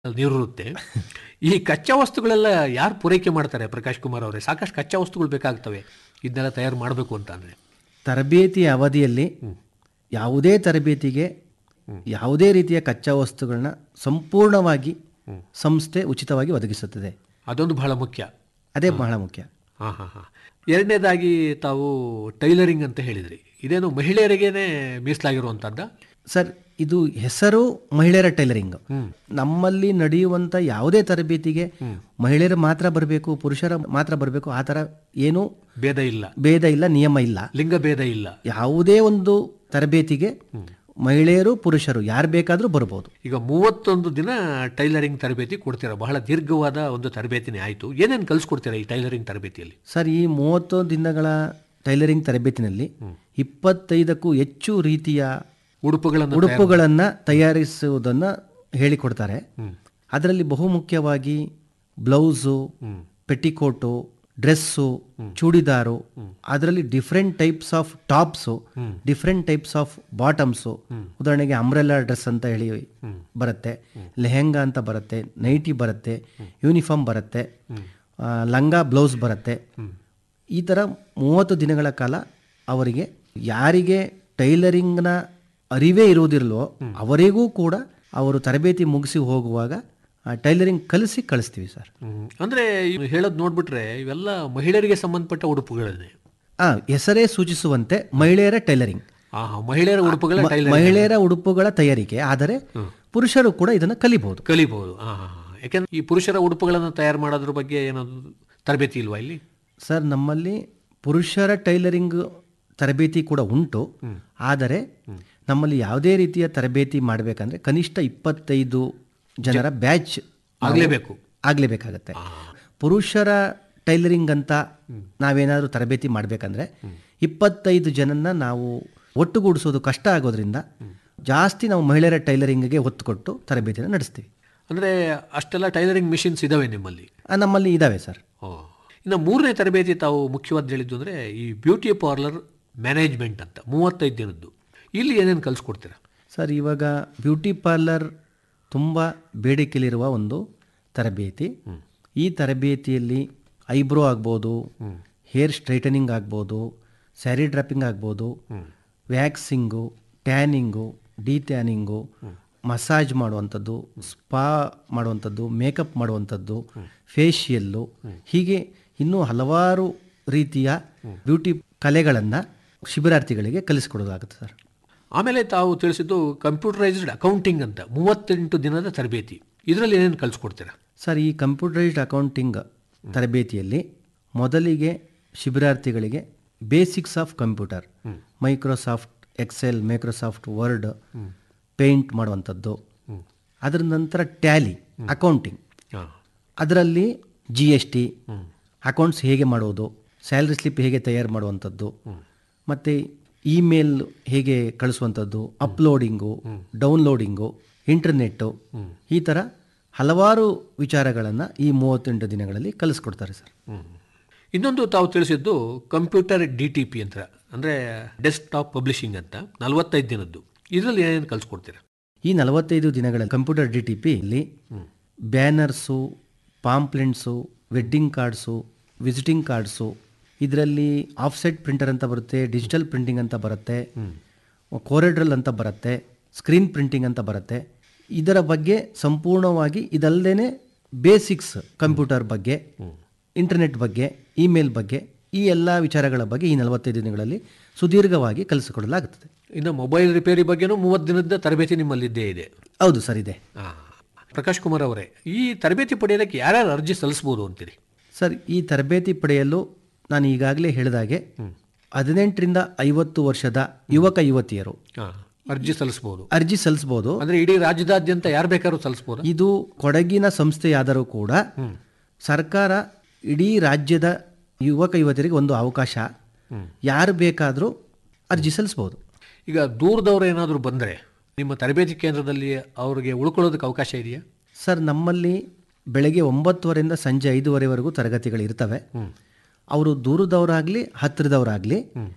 ನೀರಿರುತ್ತೆ ಈ ಕಚ್ಚಾ ವಸ್ತುಗಳೆಲ್ಲ ಯಾರು ಪೂರೈಕೆ ಮಾಡ್ತಾರೆ ಪ್ರಕಾಶ್ ಕುಮಾರ್ ಅವರೇ ಸಾಕಷ್ಟು ಕಚ್ಚಾ ವಸ್ತುಗಳು ಬೇಕಾಗ್ತವೆ ಇದನ್ನೆಲ್ಲ ತಯಾರು ಮಾಡಬೇಕು ಅಂತ ಅಂದರೆ ತರಬೇತಿ ಅವಧಿಯಲ್ಲಿ ಯಾವುದೇ ತರಬೇತಿಗೆ ಯಾವುದೇ ರೀತಿಯ ಕಚ್ಚಾ ವಸ್ತುಗಳನ್ನ ಸಂಪೂರ್ಣವಾಗಿ ಸಂಸ್ಥೆ ಉಚಿತವಾಗಿ ಒದಗಿಸುತ್ತದೆ ಅದೊಂದು ಬಹಳ ಮುಖ್ಯ ಅದೇ ಬಹಳ ಮುಖ್ಯ ಹಾಂ ಹಾಂ ಹಾಂ ಎರಡನೇದಾಗಿ ತಾವು ಟೈಲರಿಂಗ್ ಅಂತ ಹೇಳಿದ್ರಿ ಇದೇನು ಮಹಿಳೆಯರಿಗೇನೆ ಮೀಸಲಾಗಿರುವಂಥದ್ದ ಸರ್ ಇದು ಹೆಸರು ಮಹಿಳೆಯರ ಟೈಲರಿಂಗ್ ನಮ್ಮಲ್ಲಿ ನಡೆಯುವಂಥ ಯಾವುದೇ ತರಬೇತಿಗೆ ಮಹಿಳೆಯರು ಮಾತ್ರ ಬರಬೇಕು ಪುರುಷರ ಮಾತ್ರ ಬರಬೇಕು ಆ ಥರ ಏನೂ ಭೇದ ಇಲ್ಲ ಭೇದ ಇಲ್ಲ ನಿಯಮ ಇಲ್ಲ ಲಿಂಗ ಭೇದ ಇಲ್ಲ ಯಾವುದೇ ಒಂದು ತರಬೇತಿಗೆ ಮಹಿಳೆಯರು ಪುರುಷರು ಯಾರು ಬೇಕಾದರೂ ಬರ್ಬೋದು ಈಗ ಮೂವತ್ತೊಂದು ದಿನ ಟೈಲರಿಂಗ್ ತರಬೇತಿ ಕೊಡ್ತೀರಾ ಬಹಳ ದೀರ್ಘವಾದ ಒಂದು ತರಬೇತಿನೇ ಆಯಿತು ಏನೇನು ಕಲಿಸ್ಕೊಡ್ತೀರಾ ಈ ಟೈಲರಿಂಗ್ ತರಬೇತಿಯಲ್ಲಿ ಸರ್ ಈ ಮೂವತ್ತು ದಿನಗಳ ಟೈಲರಿಂಗ್ ತರಬೇತಿನಲ್ಲಿ ಇಪ್ಪತ್ತೈದಕ್ಕೂ ಹೆಚ್ಚು ರೀತಿಯ ಉಡುಪುಗಳನ್ನು ಉಡುಪುಗಳನ್ನು ತಯಾರಿಸುವುದನ್ನು ಹೇಳಿಕೊಡ್ತಾರೆ ಅದರಲ್ಲಿ ಬಹುಮುಖ್ಯವಾಗಿ ಬ್ಲೌಸು ಪೆಟಿಕೋಟು ಡ್ರೆಸ್ಸು ಚೂಡಿದಾರು ಅದರಲ್ಲಿ different types of tops different types of bottoms ಉದಾಹರಣೆಗೆ ಅಂಬ್ರೆಲಾ ಡ್ರೆಸ್ ಅಂತ ಹೇಳಿ ಬರುತ್ತೆ ಲೆಹೆಂಗಾ ಅಂತ ಬರುತ್ತೆ ನೈಟಿ ಬರುತ್ತೆ ಯೂನಿಫಾರ್ಮ್ ಬರುತ್ತೆ ಆ, ಲಂಗ ಬ್ಲೌಸ್ ಬರುತ್ತೆ ಈ ಥರ ಮೂವತ್ತು ದಿನಗಳ ಕಾಲ ಅವರಿಗೆ ಯಾರಿಗೆ ಟೈಲರಿಂಗ್ನ ಅರಿವೇ ಇರುವುದಿಲ್ಲವೋ ಅವರಿಗೂ ಕೂಡ ಅವರು ತರಬೇತಿ ಮುಗಿಸಿ ಹೋಗುವಾಗ ಆ ಟೈಲರಿಂಗ್ ಕಲಿಸಿ ಕಳಿಸ್ತೀವಿ ಸರ್ ಹ್ಮ್. ಅಂದ್ರೆ ಇವ್ ಹೇಳೋದ್ ನೋಡ್ಬಿಟ್ರೆ ಇವೆಲ್ಲ ಮಹಿಳೆಯರಿಗೆ ಸಂಬಂಧಪಟ್ಟ ಉಡುಪುಗಳನ್ನೇ ಆ ಹೆಸರೇ ಸೂಚಿಸುವಂತೆ ಮಹಿಳೆಯರ ಟೈಲರಿಂಗ್ ಆ ಮಹಿಳೆಯರ ಉಡುಪುಗಳ ಟೈಲರಿಂಗ್ ಮಹಿಳೆಯರ ಉಡುಪುಗಳ ತಯಾರಿಕೆ ಆದರೆ ಪುರುಷರು ಕೂಡ ಇದನ್ನು ಕಲಿಬಹುದು ಕಲಿಬಹುದು ಹಾ ಹಾ ಹಾ. ಯಾಕೆಂದ್ರೆ ಈ ಪುರುಷರ ಉಡುಪುಗಳನ್ನು ತಯಾರು ಮಾಡೋದ್ರ ಬಗ್ಗೆ ಏನಾದ್ರು ತರಬೇತಿ ಇಲ್ವಾ ಇಲ್ಲಿ ಸರ್ ನಮ್ಮಲ್ಲಿ ಪುರುಷರ ಟೈಲರಿಂಗ್ ತರಬೇತಿ ಕೂಡ ಉಂಟು ಆದರೆ ನಮ್ಮಲ್ಲಿ ಯಾವುದೇ ರೀತಿಯ ತರಬೇತಿ ಮಾಡಬೇಕಂದ್ರೆ ಕನಿಷ್ಠ ಇಪ್ಪತ್ತೈದು ಜನರ ಬ್ಯಾಚ್ ಆಗ್ಲೇಬೇಕು ಆಗಲೇಬೇಕಾಗತ್ತೆ ಪುರುಷರ ಟೈಲರಿಂಗ್ ಅಂತ ನಾವೇನಾದರೂ ತರಬೇತಿ ಮಾಡಬೇಕಂದ್ರೆ ಇಪ್ಪತ್ತೈದು ಜನನ್ನ ನಾವು ಒಟ್ಟುಗೂಡಿಸೋದು ಕಷ್ಟ ಆಗೋದ್ರಿಂದ ಜಾಸ್ತಿ ನಾವು ಮಹಿಳೆಯರ ಟೈಲರಿಂಗ್ಗೆ ಒತ್ತು ಕೊಟ್ಟು ತರಬೇತಿನ ನಡೆಸ್ತೀವಿ ಅಂದ್ರೆ ಅಷ್ಟೆಲ್ಲ ಟೈಲರಿಂಗ್ ಮಿಷಿನ್ಸ್ ಇದಾವೆ ನಿಮ್ಮಲ್ಲಿ ಆ, ನಮ್ಮಲ್ಲಿ ಇದ್ದಾವೆ ಸರ್ ಓ ಇನ್ನು ಮೂರನೇ ತರಬೇತಿ ತಾವು ಮುಖ್ಯವಾದ ಹೇಳಿದ್ದು ಅಂದ್ರೆ ಈ ಬ್ಯೂಟಿ ಪಾರ್ಲರ್ ಮ್ಯಾನೇಜ್ಮೆಂಟ್ ಅಂತ ಮೂವತ್ತೈದು ದಿನದ್ದು ಇಲ್ಲಿ ಏನೇನು ಕಲಿಸ್ಕೊಡ್ತೀರಾ ಸರ್ ಇವಾಗ ಬ್ಯೂಟಿ ಪಾರ್ಲರ್ ತುಂಬ ಬೇಡಿಕೆಯಲ್ಲಿರುವ ಒಂದು ತರಬೇತಿ ಈ ತರಬೇತಿಯಲ್ಲಿ ಐಬ್ರೋ ಆಗ್ಬೋದು ಹೇರ್ ಸ್ಟ್ರೈಟನಿಂಗ್ ಆಗ್ಬೋದು ಸ್ಯಾರಿ ಡ್ರಾಪಿಂಗ್ ಆಗ್ಬೋದು waxing tanning detanning massage ಮಾಡುವಂಥದ್ದು ಸ್ಪಾ ಮಾಡುವಂಥದ್ದು ಮೇಕಪ್ ಮಾಡುವಂಥದ್ದು ಫೇಶಿಯಲ್ಲು ಹೀಗೆ ಇನ್ನೂ ಹಲವಾರು ರೀತಿಯ ಬ್ಯೂಟಿ ಕಲೆಗಳನ್ನು ಶಿಬಿರಾರ್ಥಿಗಳಿಗೆ ಕಲಿಸಿಕೊಡೋದಾಗುತ್ತೆ ಸರ್ ಆಮೇಲೆ ತಾವು ತಿಳಿಸಿದ್ದು ಕಂಪ್ಯೂಟರೈಸ್ಡ್ ಅಕೌಂಟಿಂಗ್ ಅಂತ ಮೂವತ್ತೆಂಟು ದಿನದ ತರಬೇತಿ ಇದರಲ್ಲಿ ಏನೇನು ಕಲಿಸ್ಕೊಡ್ತೀರಾ ಸರ್ ಈ ಕಂಪ್ಯೂಟರೈಸ್ಡ್ ಅಕೌಂಟಿಂಗ್ ತರಬೇತಿಯಲ್ಲಿ ಮೊದಲಿಗೆ ಶಿಬಿರಾರ್ಥಿಗಳಿಗೆ basics of computer Microsoft Excel Microsoft Word paint ಮಾಡುವಂಥದ್ದು ಅದರ ನಂತರ ಟ್ಯಾಲಿ ಅಕೌಂಟಿಂಗ್ ಹಾಂ ಅದರಲ್ಲಿ ಜಿ ಎಸ್ ಟಿ ಅಕೌಂಟ್ಸ್ ಹೇಗೆ ಮಾಡೋದು ಸ್ಯಾಲ್ರಿ ಸ್ಲಿಪ್ ಹೇಗೆ ತಯಾರು ಮಾಡುವಂಥದ್ದು ಮತ್ತು ಇಮೇಲ್ ಹೇಗೆ ಕಳಿಸುವಂಥದ್ದು ಅಪ್ಲೋಡಿಂಗು ಡೌನ್ಲೋಡಿಂಗು ಇಂಟರ್ನೆಟ್ಟು ಈ ಥರ ಹಲವಾರು ವಿಚಾರಗಳನ್ನು ಈ ಮೂವತ್ತೆಂಟು ದಿನಗಳಲ್ಲಿ ಕಲಿಸ್ಕೊಡ್ತಾರೆ ಸರ್ ಇನ್ನೊಂದು ತಾವು ತಿಳಿಸಿದ್ದು ಕಂಪ್ಯೂಟರ್ ಡಿ ಟಿ ಪಿ ಅಂತ ಅಂದರೆ ಡೆಸ್ಕ್ಟಾಪ್ ಪಬ್ಲಿಷಿಂಗ್ ಅಂತ ನಲವತ್ತೈದು ದಿನದ್ದು ಇದರಲ್ಲಿ ಏನೇನು ಕಲಿಸ್ಕೊಡ್ತೀರಾ ಈ ನಲವತ್ತೈದು ದಿನಗಳ ಕಂಪ್ಯೂಟರ್ ಡಿ ಟಿ ಪಿಯಲ್ಲಿ banners pamphlets wedding cards visiting cards ಇದರಲ್ಲಿ ಆಫ್ಸೆಟ್ ಪ್ರಿಂಟರ್ ಅಂತ ಬರುತ್ತೆ ಡಿಜಿಟಲ್ ಪ್ರಿಂಟಿಂಗ್ ಅಂತ ಬರುತ್ತೆ ಕೋರೆಡ್ರಲ್ ಅಂತ ಬರುತ್ತೆ ಸ್ಕ್ರೀನ್ ಪ್ರಿಂಟಿಂಗ್ ಅಂತ ಬರುತ್ತೆ ಇದರ ಬಗ್ಗೆ ಸಂಪೂರ್ಣವಾಗಿ ಇದಲ್ಲದೇ ಬೇಸಿಕ್ಸ್ ಕಂಪ್ಯೂಟರ್ ಬಗ್ಗೆ ಇಂಟರ್ನೆಟ್ ಬಗ್ಗೆ ಇಮೇಲ್ ಬಗ್ಗೆ ಈ ಎಲ್ಲ ವಿಚಾರಗಳ ಬಗ್ಗೆ ಈ ನಲವತ್ತೈದು ದಿನಗಳಲ್ಲಿ ಸುದೀರ್ಘವಾಗಿ ಕಲಿಸಿಕೊಡಲಾಗುತ್ತದೆ ಇನ್ನು ಮೊಬೈಲ್ ರಿಪೇರಿ ಬಗ್ಗೆನೂ ಮೂವತ್ತು ದಿನದ ತರಬೇತಿ ನಿಮ್ಮಲ್ಲಿದ್ದೇ ಇದೆ ಹೌದು ಸರ್ ಇದೆ ಆ, ಪ್ರಕಾಶ್ ಕುಮಾರ್ ಅವರೇ ಈ ತರಬೇತಿ ಪಡೆಯೋದಕ್ಕೆ ಯಾರ್ಯಾರು ಅರ್ಜಿ ಸಲ್ಲಿಸ್ಬೋದು ಅಂತೀರಿ ಸರ್ ಈ ತರಬೇತಿ ಪಡೆಯಲು ನಾನು ಈಗಾಗಲೇ ಹೇಳಿದಾಗೆ ಹದಿನೆಂಟರಿಂದ ಐವತ್ತು ವರ್ಷದ ಯುವಕ ಯುವತಿಯರು ಹಾಂ ಅರ್ಜಿ ಸಲ್ಲಿಸ್ಬೋದು ಅರ್ಜಿ ಸಲ್ಲಿಸ್ಬೋದು ಅಂದರೆ ಇಡೀ ರಾಜ್ಯದಾದ್ಯಂತ ಯಾರು ಬೇಕಾದ್ರೂ ಸಲ್ಲಿಸ್ಬೋದಾ ಇದು ಕೊಡಗಿನ ಸಂಸ್ಥೆಯಾದರೂ ಕೂಡ ಸರ್ಕಾರ ಇಡೀ ರಾಜ್ಯದ ಯುವಕ ಯುವತಿಯರಿಗೆ ಒಂದು ಅವಕಾಶ ಯಾರು ಬೇಕಾದರೂ ಅರ್ಜಿ ಸಲ್ಲಿಸ್ಬೋದು ಈಗ ದೂರದವ್ರು ಏನಾದರೂ ಬಂದರೆ ನಿಮ್ಮ ತರಬೇತಿ ಕೇಂದ್ರದಲ್ಲಿ ಅವ್ರಿಗೆ ಉಳ್ಕೊಳ್ಳೋದಕ್ಕೆ ಅವಕಾಶ ಇದೆಯಾ ಸರ್ ನಮ್ಮಲ್ಲಿ ಬೆಳಗ್ಗೆ ಒಂಬತ್ತುವರೆಯಿಂದ ಸಂಜೆ ಐದುವರೆವರೆಗೂ ತರಗತಿಗಳು ಇರ್ತವೆ ಅವರು ದೂರದವರಾಗಲಿ ಹತ್ತಿರದವರಾಗಲಿ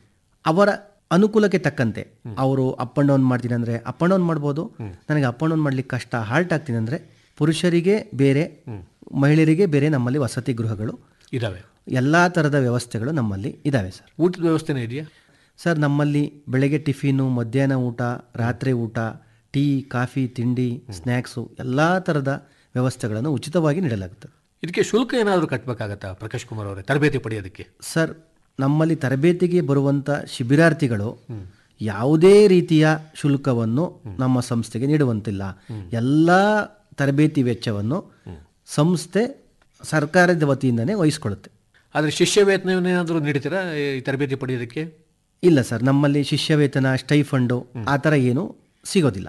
ಅವರ ಅನುಕೂಲಕ್ಕೆ ತಕ್ಕಂತೆ ಅವರು ಅಪ್ ಆ್ಯಂಡ್ ಡೌನ್ ಮಾಡ್ತೀನಿ ಅಂದರೆ ಅಪ್ ಆ್ಯಂಡ್ ಡೌನ್ ಮಾಡ್ಬೋದು ನನಗೆ ಅಪ್ ಆ್ಯಂಡ್ ಡೌನ್ ಮಾಡ್ಲಿಕ್ಕೆ ಕಷ್ಟ ಹಾಲ್ಟ್ ಆಗ್ತೀನಿ ಅಂದರೆ ಪುರುಷರಿಗೆ ಬೇರೆ ಮಹಿಳೆಯರಿಗೆ ಬೇರೆ ನಮ್ಮಲ್ಲಿ ವಸತಿ ಗೃಹಗಳು ಇದಾವೆ ಎಲ್ಲ ಥರದ ವ್ಯವಸ್ಥೆಗಳು ನಮ್ಮಲ್ಲಿ ಇದ್ದಾವೆ ಸರ್ ಊಟದ ವ್ಯವಸ್ಥೆನೇ ಇದೆಯಾ ಸರ್ ನಮ್ಮಲ್ಲಿ ಬೆಳಗ್ಗೆ ಟಿಫಿನು ಮಧ್ಯಾಹ್ನ ಊಟ ರಾತ್ರಿ ಊಟ ಟೀ ಕಾಫಿ ತಿಂಡಿ ಸ್ನ್ಯಾಕ್ಸು ಎಲ್ಲ ಥರದ ವ್ಯವಸ್ಥೆಗಳನ್ನು ಉಚಿತವಾಗಿ ನೀಡಲಾಗುತ್ತದೆ ಇದಕ್ಕೆ ಶುಲ್ಕ ಏನಾದರೂ ಕಟ್ಟಬೇಕಾಗತ್ತಾ ಪ್ರಕಾಶ್ ಕುಮಾರ್ ಅವರೇ ತರಬೇತಿ ಪಡೆಯೋದಕ್ಕೆ ಸರ್ ನಮ್ಮಲ್ಲಿ ತರಬೇತಿಗೆ ಬರುವಂಥ ಶಿಬಿರಾರ್ಥಿಗಳು ಯಾವುದೇ ರೀತಿಯ ಶುಲ್ಕವನ್ನು ನಮ್ಮ ಸಂಸ್ಥೆಗೆ ನೀಡುವಂತಿಲ್ಲ ಎಲ್ಲ ತರಬೇತಿ ವೆಚ್ಚವನ್ನು ಸಂಸ್ಥೆ ಸರ್ಕಾರದ ವತಿಯಿಂದನೇ ವಹಿಸ್ಕೊಳ್ಳುತ್ತೆ ಆದರೆ ಶಿಷ್ಯ ವೇತನವನ್ನೇನಾದರೂ ನೀಡ್ತೀರಾ ಈ ತರಬೇತಿ ಪಡೆಯೋದಕ್ಕೆ ಇಲ್ಲ ಸರ್ ನಮ್ಮಲ್ಲಿ ಶಿಷ್ಯ ವೇತನ ಸ್ಟೈಫಂಡು ಆ ಥರ ಏನು ಸಿಗೋದಿಲ್ಲ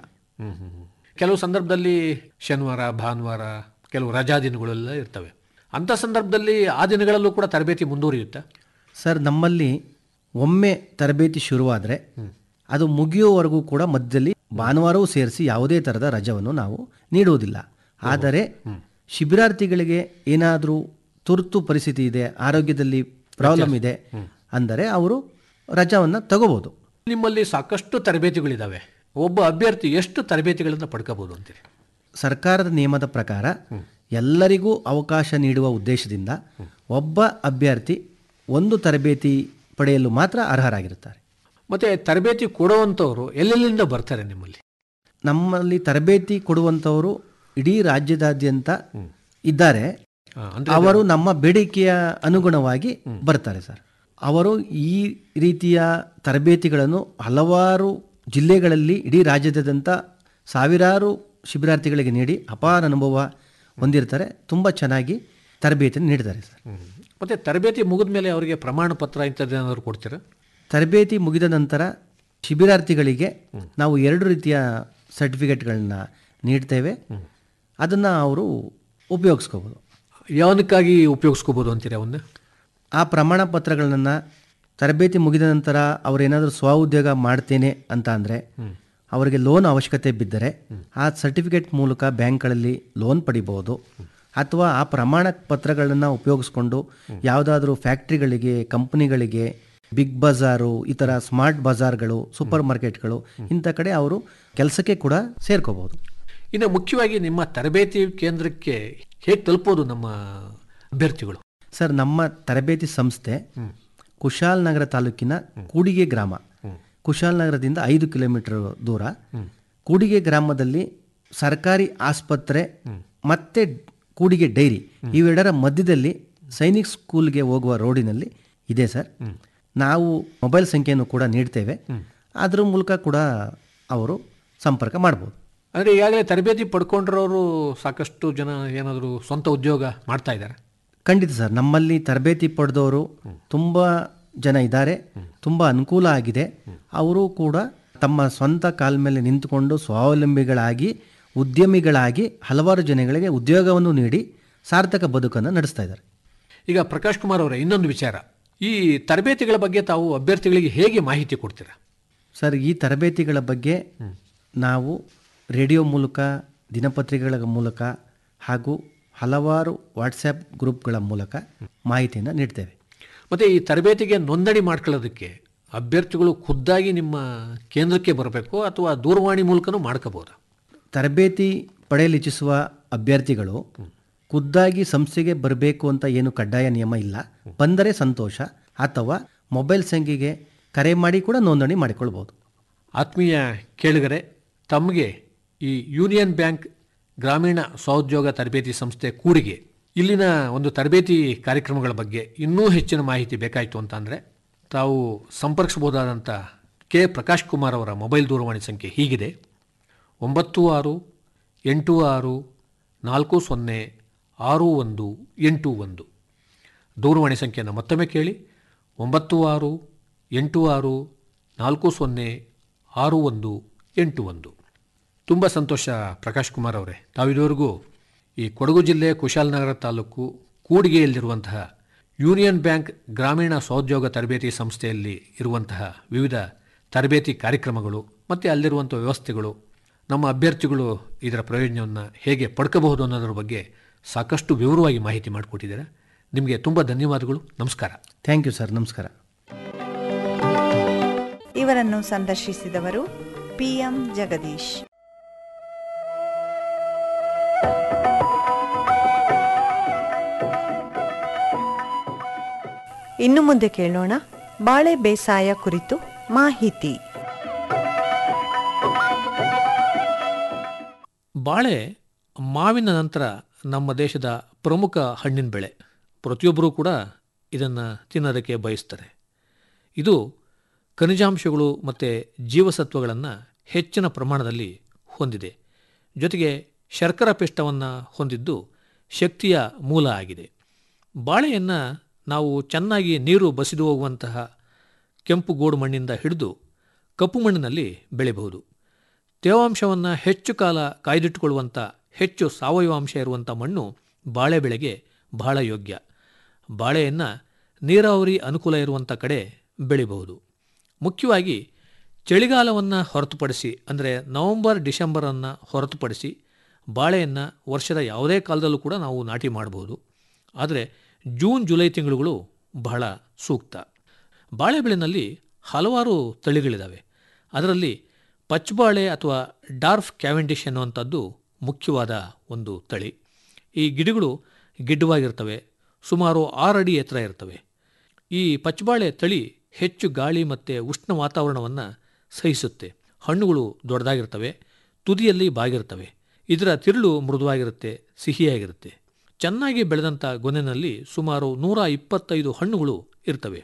ಕೆಲವು ಸಂದರ್ಭದಲ್ಲಿ ಶನಿವಾರ ಭಾನುವಾರ ಕೆಲವು ರಜಾ ದಿನಗಳೆಲ್ಲ ಇರ್ತವೆ ಅಂಥ ಸಂದರ್ಭದಲ್ಲಿ ಆ ದಿನಗಳಲ್ಲೂ ಕೂಡ ತರಬೇತಿ ಮುಂದುವರಿಯುತ್ತಾ ಸರ್ ನಮ್ಮಲ್ಲಿ ಒಮ್ಮೆ ತರಬೇತಿ ಶುರುವಾದರೆ ಅದು ಮುಗಿಯುವವರೆಗೂ ಕೂಡ ಮಧ್ಯದಲ್ಲಿ ಭಾನುವಾರವೂ ಸೇರಿಸಿ ಯಾವುದೇ ಥರದ ರಜವನ್ನು ನಾವು ನೀಡುವುದಿಲ್ಲ ಆದರೆ ಶಿಬಿರಾರ್ಥಿಗಳಿಗೆ ಏನಾದರೂ ತುರ್ತು ಪರಿಸ್ಥಿತಿ ಇದೆ ಆರೋಗ್ಯದಲ್ಲಿ ಪ್ರಾಬ್ಲಮ್ ಇದೆ ಅಂದರೆ ಅವರು ರಜಾವನ್ನು ತಗೋಬೋದು ನಿಮ್ಮಲ್ಲಿ ಸಾಕಷ್ಟು ತರಬೇತಿಗಳಿದ್ದಾವೆ ಒಬ್ಬ ಅಭ್ಯರ್ಥಿ ಎಷ್ಟು ತರಬೇತಿಗಳನ್ನು ಪಡ್ಕೋಬಹುದು ಅಂತೀರಿ ಸರ್ಕಾರದ ನಿಯಮದ ಪ್ರಕಾರ ಎಲ್ಲರಿಗೂ ಅವಕಾಶ ನೀಡುವ ಉದ್ದೇಶದಿಂದ ಒಬ್ಬ ಅಭ್ಯರ್ಥಿ ಒಂದು ತರಬೇತಿ ಪಡೆಯಲು ಮಾತ್ರ ಅರ್ಹರಾಗಿರುತ್ತಾರೆ ಮತ್ತೆ ತರಬೇತಿ ಕೊಡುವಂಥವ್ರು ಎಲ್ಲೆಲ್ಲಿಂದ ಬರ್ತಾರೆ ನಿಮ್ಮಲ್ಲಿ ನಮ್ಮಲ್ಲಿ ತರಬೇತಿ ಕೊಡುವಂಥವರು ಇಡೀ ರಾಜ್ಯದಾದ್ಯಂತ ಇದ್ದಾರೆ ಆ, ಅಂದ್ರೆ ಅವರು ನಮ್ಮ ಬೇಡಿಕೆಯ ಅನುಗುಣವಾಗಿ ಬರ್ತಾರೆ ಸರ್ ಅವರು ಈ ರೀತಿಯ ತರಬೇತಿಗಳನ್ನು ಹಲವಾರು ಜಿಲ್ಲೆಗಳಲ್ಲಿ ಇಡೀ ರಾಜ್ಯದಾದ್ಯಂತ ಸಾವಿರಾರು ಶಿಬಿರಾರ್ಥಿಗಳಿಗೆ ನೀಡಿ ಅಪಾರ ಅನುಭವ ಹೊಂದಿರ್ತಾರೆ ತುಂಬ ಚೆನ್ನಾಗಿ ತರಬೇತಿಯನ್ನು ನೀಡ್ತಾರೆ ಸರ್ ಹ್ಮ್. ಮತ್ತೆ ತರಬೇತಿ ಮುಗಿದ ಮೇಲೆ ಅವರಿಗೆ ಪ್ರಮಾಣ ಪತ್ರ ಇಂಥದ್ದೇನಾದ್ರು ಕೊಡ್ತೀರಾ ತರಬೇತಿ ಮುಗಿದ ನಂತರ ಶಿಬಿರಾರ್ಥಿಗಳಿಗೆ ನಾವು ಎರಡು ರೀತಿಯ ಸರ್ಟಿಫಿಕೇಟ್ಗಳನ್ನ ನೀಡ್ತೇವೆ ಅದನ್ನು ಅವರು ಉಪಯೋಗಿಸ್ಕೋಬೋದು ಯಾವನಕ್ಕಾಗಿ ಉಪಯೋಗಿಸ್ಕೋಬೋದು ಅಂತೀರಿ ಅವನ್ನ ಆ ಪ್ರಮಾಣ ಪತ್ರಗಳನ್ನು ತರಬೇತಿ ಮುಗಿದ ನಂತರ ಅವರೇನಾದರೂ ಸ್ವ ಉದ್ಯೋಗ ಮಾಡ್ತೇನೆ ಅಂತ ಅಂದರೆ ಅವರಿಗೆ ಲೋನ್ ಅವಶ್ಯಕತೆ ಬಿದ್ದರೆ ಆ ಸರ್ಟಿಫಿಕೇಟ್ ಮೂಲಕ ಬ್ಯಾಂಕ್ಗಳಲ್ಲಿ ಲೋನ್ ಪಡಿಬೋದು ಅಥವಾ ಆ ಪ್ರಮಾಣ ಪತ್ರಗಳನ್ನು ಉಪಯೋಗಿಸ್ಕೊಂಡು ಯಾವುದಾದ್ರೂ ಫ್ಯಾಕ್ಟ್ರಿಗಳಿಗೆ ಕಂಪ್ನಿಗಳಿಗೆ ಬಿಗ್ ಬಜಾರು ಈ ಥರ ಸ್ಮಾರ್ಟ್ ಬಜಾರ್ಗಳು ಸೂಪರ್ ಮಾರ್ಕೆಟ್ಗಳು ಇಂಥ ಕಡೆ ಅವರು ಕೆಲಸಕ್ಕೆ ಕೂಡ ಸೇರ್ಕೋಬಹುದು ಇನ್ನು ಮುಖ್ಯವಾಗಿ ನಿಮ್ಮ ತರಬೇತಿ ಕೇಂದ್ರಕ್ಕೆ ಹೇಗೆ ತಲುಪೋದು ನಮ್ಮ ಅಭ್ಯರ್ಥಿಗಳು ಸರ್ ನಮ್ಮ ತರಬೇತಿ ಸಂಸ್ಥೆ ಕುಶಾಲನಗರ ತಾಲೂಕಿನ ಕೂಡಿಗೆ ಗ್ರಾಮ ಕುಶಾಲನಗರದಿಂದ ಐದು ಕಿಲೋಮೀಟರ್ ದೂರ ಕೂಡಿಗೆ ಗ್ರಾಮದಲ್ಲಿ ಸರ್ಕಾರಿ ಆಸ್ಪತ್ರೆ ಮತ್ತೆ ಕೂಡಿಗೆ ಡೈರಿ ಇವೆರಡರ ಮಧ್ಯದಲ್ಲಿ ಸೈನಿಕ್ ಸ್ಕೂಲ್ಗೆ ಹೋಗುವ ರೋಡಿನಲ್ಲಿ ಇದೆ ಸರ್ ನಾವು ಮೊಬೈಲ್ ಸಂಖ್ಯೆಯನ್ನು ಕೂಡ ನೀಡ್ತೇವೆ ಅದರ ಮೂಲಕ ಕೂಡ ಅವರು ಸಂಪರ್ಕ ಮಾಡ್ಬೋದು ಅಂದರೆ ಈಗಾಗಲೇ ತರಬೇತಿ ಪಡ್ಕೊಂಡಿರೋರು ಸಾಕಷ್ಟು ಜನ ಏನಾದರೂ ಸ್ವಂತ ಉದ್ಯೋಗ ಮಾಡ್ತಾ ಇದ್ದಾರೆ ಖಂಡಿತ ಸರ್ ನಮ್ಮಲ್ಲಿ ತರಬೇತಿ ಪಡೆದವರು ತುಂಬ ಜನ ಇದ್ದಾರೆ ತುಂಬ ಅನುಕೂಲ ಆಗಿದೆ ಅವರು ಕೂಡ ತಮ್ಮ ಸ್ವಂತ ಕಾಲ ಮೇಲೆ ನಿಂತುಕೊಂಡು ಸ್ವಾವಲಂಬಿಗಳಾಗಿ ಉದ್ಯಮಿಗಳಾಗಿ ಹಲವಾರು ಜನಗಳಿಗೆ ಉದ್ಯೋಗವನ್ನು ನೀಡಿ ಸಾರ್ಥಕ ಬದುಕನ್ನು ನಡೆಸ್ತಾ ಇದ್ದಾರೆ ಈಗ ಪ್ರಕಾಶ್ ಕುಮಾರ್ ಅವರೇ ಇನ್ನೊಂದು ವಿಚಾರ ಈ ತರಬೇತಿಗಳ ಬಗ್ಗೆ ತಾವು ಅಭ್ಯರ್ಥಿಗಳಿಗೆ ಹೇಗೆ ಮಾಹಿತಿ ಕೊಡ್ತೀರಾ ಸರ್ ಈ ತರಬೇತಿಗಳ ಬಗ್ಗೆ ನಾವು ರೇಡಿಯೋ ಮೂಲಕ ದಿನಪತ್ರಿಕೆಗಳ ಮೂಲಕ ಹಾಗೂ ಹಲವಾರು ವಾಟ್ಸಪ್ ಗ್ರೂಪ್ಗಳ ಮೂಲಕ ಮಾಹಿತಿಯನ್ನು ನೀಡ್ತೇವೆ ಮತ್ತು ಈ ತರಬೇತಿಗೆ ನೋಂದಣಿ ಮಾಡ್ಕೊಳ್ಳೋದಕ್ಕೆ ಅಭ್ಯರ್ಥಿಗಳು ಖುದ್ದಾಗಿ ನಿಮ್ಮ ಕೇಂದ್ರಕ್ಕೆ ಬರಬೇಕು ಅಥವಾ ದೂರವಾಣಿ ಮೂಲಕನೂ ಮಾಡ್ಕೋಬೋದಾ ತರಬೇತಿ ಪಡೆಯಲು ಇಚ್ಛಿಸುವ ಅಭ್ಯರ್ಥಿಗಳು ಖುದ್ದಾಗಿ ಸಂಸ್ಥೆಗೆ ಬರಬೇಕು ಅಂತ ಏನು ಕಡ್ಡಾಯ ನಿಯಮ ಇಲ್ಲ ಬಂದರೆ ಸಂತೋಷ ಅಥವಾ ಮೊಬೈಲ್ ಸಂಖ್ಯೆಗೆ ಕರೆ ಮಾಡಿ ಕೂಡ ನೋಂದಣಿ ಮಾಡಿಕೊಳ್ಬೋದು ಆತ್ಮೀಯ ಕೇಳುಗರೆ ತಮಗೆ ಈ ಯೂನಿಯನ್ ಬ್ಯಾಂಕ್ ಗ್ರಾಮೀಣ ಸ್ವಉದ್ಯೋಗ ತರಬೇತಿ ಸಂಸ್ಥೆ ಕೂಡಿಗೆ ಇಲ್ಲಿನ ಒಂದು ತರಬೇತಿ ಕಾರ್ಯಕ್ರಮಗಳ ಬಗ್ಗೆ ಇನ್ನೂ ಹೆಚ್ಚಿನ ಮಾಹಿತಿ ಬೇಕಾಯಿತು ಅಂತ ಅಂದರೆ ತಾವು ಸಂಪರ್ಕಿಸಬಹುದಾದಂಥ ಕೆ ಪ್ರಕಾಶ್ ಕುಮಾರ್ ಅವರ ಮೊಬೈಲ್ ದೂರವಾಣಿ ಸಂಖ್ಯೆ ಹೀಗಿದೆ ಒಂಬತ್ತು ಆರು ಎಂಟು ಆರು ನಾಲ್ಕು ಸೊನ್ನೆ ಆರು ಒಂದು ಎಂಟು ಒಂದು ದೂರವಾಣಿ ಸಂಖ್ಯೆಯನ್ನು ಮತ್ತೊಮ್ಮೆ ಕೇಳಿ ಒಂಬತ್ತು ಆರು ಎಂಟು ಆರು ನಾಲ್ಕು ಸೊನ್ನೆ ಆರು ಒಂದು ಎಂಟು ಒಂದು ತುಂಬ ಸಂತೋಷ ಪ್ರಕಾಶ್ ಕುಮಾರ್ ಅವರೇ ತಾವಿದುವರೆಗೂ ಈ ಕೊಡಗು ಜಿಲ್ಲೆ ಕುಶಾಲನಗರ ತಾಲೂಕು ಕೂಡಿಗೆಯಲ್ಲಿರುವಂತಹ ಯೂನಿಯನ್ ಬ್ಯಾಂಕ್ ಗ್ರಾಮೀಣ ಸ್ವೋದ್ಯೋಗ ತರಬೇತಿ ಸಂಸ್ಥೆಯಲ್ಲಿ ಇರುವಂತಹ ವಿವಿಧ ತರಬೇತಿ ಕಾರ್ಯಕ್ರಮಗಳು ಮತ್ತು ಅಲ್ಲಿರುವಂಥ ವ್ಯವಸ್ಥೆಗಳು ನಮ್ಮ ಅಭ್ಯರ್ಥಿಗಳು ಇದರ ಪ್ರಯೋಜನವನ್ನು ಹೇಗೆ ಪಡ್ಕೋಬಹುದು ಅನ್ನೋದ್ರ ಬಗ್ಗೆ ಸಾಕಷ್ಟು ವಿವರವಾಗಿ ಮಾಹಿತಿ ಮಾಡಿಕೊಟ್ಟಿದ್ದೀರಾ ನಿಮಗೆ ತುಂಬ ಧನ್ಯವಾದಗಳು ನಮಸ್ಕಾರ ಥ್ಯಾಂಕ್ ಯು ಸರ್ ನಮಸ್ಕಾರ ಇವರನ್ನು ಸಂದರ್ಶಿಸಿದವರು ಪಿಎಂ ಜಗದೀಶ್ ಇನ್ನು ಮುಂದೆ ಕೇಳೋಣ ಬಾಳೆ ಬೇಸಾಯ ಕುರಿತು ಮಾಹಿತಿ ಬಾಳೆ ಮಾವಿನ ನಂತರ ನಮ್ಮ ದೇಶದ ಪ್ರಮುಖ ಹಣ್ಣಿನ ಬೆಳೆ ಪ್ರತಿಯೊಬ್ಬರೂ ಕೂಡ ಇದನ್ನು ತಿನ್ನೋದಕ್ಕೆ ಬಯಸ್ತಾರೆ ಇದು ಖನಿಜಾಂಶಗಳು ಮತ್ತು ಜೀವಸತ್ವಗಳನ್ನು ಹೆಚ್ಚಿನ ಪ್ರಮಾಣದಲ್ಲಿ ಹೊಂದಿದೆ ಜೊತೆಗೆ ಶರ್ಕರ ಪಿಷ್ಟವನ್ನು ಹೊಂದಿದ್ದು ಶಕ್ತಿಯ ಮೂಲ ಆಗಿದೆ ಬಾಳೆಯನ್ನು ನಾವು ಚೆನ್ನಾಗಿ ನೀರು ಬಸಿದು ಹೋಗುವಂತಹ ಕೆಂಪು ಗೋಡು ಮಣ್ಣಿಂದ ಹಿಡಿದು ಕಪ್ಪು ಮಣ್ಣಿನಲ್ಲಿ ಬೆಳೆಯಬಹುದು ತೇವಾಂಶವನ್ನು ಹೆಚ್ಚು ಕಾಲ ಕಾಯ್ದಿಟ್ಟುಕೊಳ್ಳುವಂಥ ಹೆಚ್ಚು ಸಾವಯವ ಅಂಶ ಇರುವಂಥ ಮಣ್ಣು ಬಾಳೆ ಬೆಳೆಗೆ ಬಹಳ ಯೋಗ್ಯ ಬಾಳೆಯನ್ನು ನೀರಾವರಿ ಅನುಕೂಲ ಇರುವಂಥ ಕಡೆ ಬೆಳಿಬಹುದು ಮುಖ್ಯವಾಗಿ ಚಳಿಗಾಲವನ್ನು ಹೊರತುಪಡಿಸಿ ಅಂದರೆ ನವೆಂಬರ್ ಡಿಸೆಂಬರನ್ನು ಹೊರತುಪಡಿಸಿ ಬಾಳೆಯನ್ನು ವರ್ಷದ ಯಾವುದೇ ಕಾಲದಲ್ಲೂ ಕೂಡ ನಾವು ನಾಟಿ ಮಾಡಬಹುದು ಆದರೆ ಜೂನ್ ಜುಲೈ ತಿಂಗಳುಗಳು ಬಹಳ ಸೂಕ್ತ ಬಾಳೆ ಬೆಳೆನಲ್ಲಿ ಹಲವಾರು ತಳಿಗಳಿದ್ದಾವೆ ಅದರಲ್ಲಿ ಪಚ್ಚಬಾಳೆ ಅಥವಾ ಡಾರ್ಫ್ ಕ್ಯಾವೆಂಡಿಶ್ ಎನ್ನುವಂಥದ್ದು ಮುಖ್ಯವಾದ ಒಂದು ತಳಿ ಈ ಗಿಡಗಳು ಗಿಡ್ಡವಾಗಿರ್ತವೆ ಸುಮಾರು ಆರು ಅಡಿ ಎತ್ತರ ಇರ್ತವೆ ಈ ಪಚ್ಚಬಾಳೆ ತಳಿ ಹೆಚ್ಚು ಗಾಳಿ ಮತ್ತು ಉಷ್ಣ ವಾತಾವರಣವನ್ನು ಸಹಿಸುತ್ತೆ ಹಣ್ಣುಗಳು ದೊಡ್ಡದಾಗಿರ್ತವೆ ತುದಿಯಲ್ಲಿ ಬಾಗಿರ್ತವೆ ಇದರ ತಿರುಳು ಮೃದುವಾಗಿರುತ್ತೆ ಸಿಹಿಯಾಗಿರುತ್ತೆ ಚೆನ್ನಾಗಿ ಬೆಳೆದಂಥ ಗೊನೆನಲ್ಲಿ ಸುಮಾರು ನೂರ ಇಪ್ಪತ್ತೈದು ಹಣ್ಣುಗಳು ಇರ್ತವೆ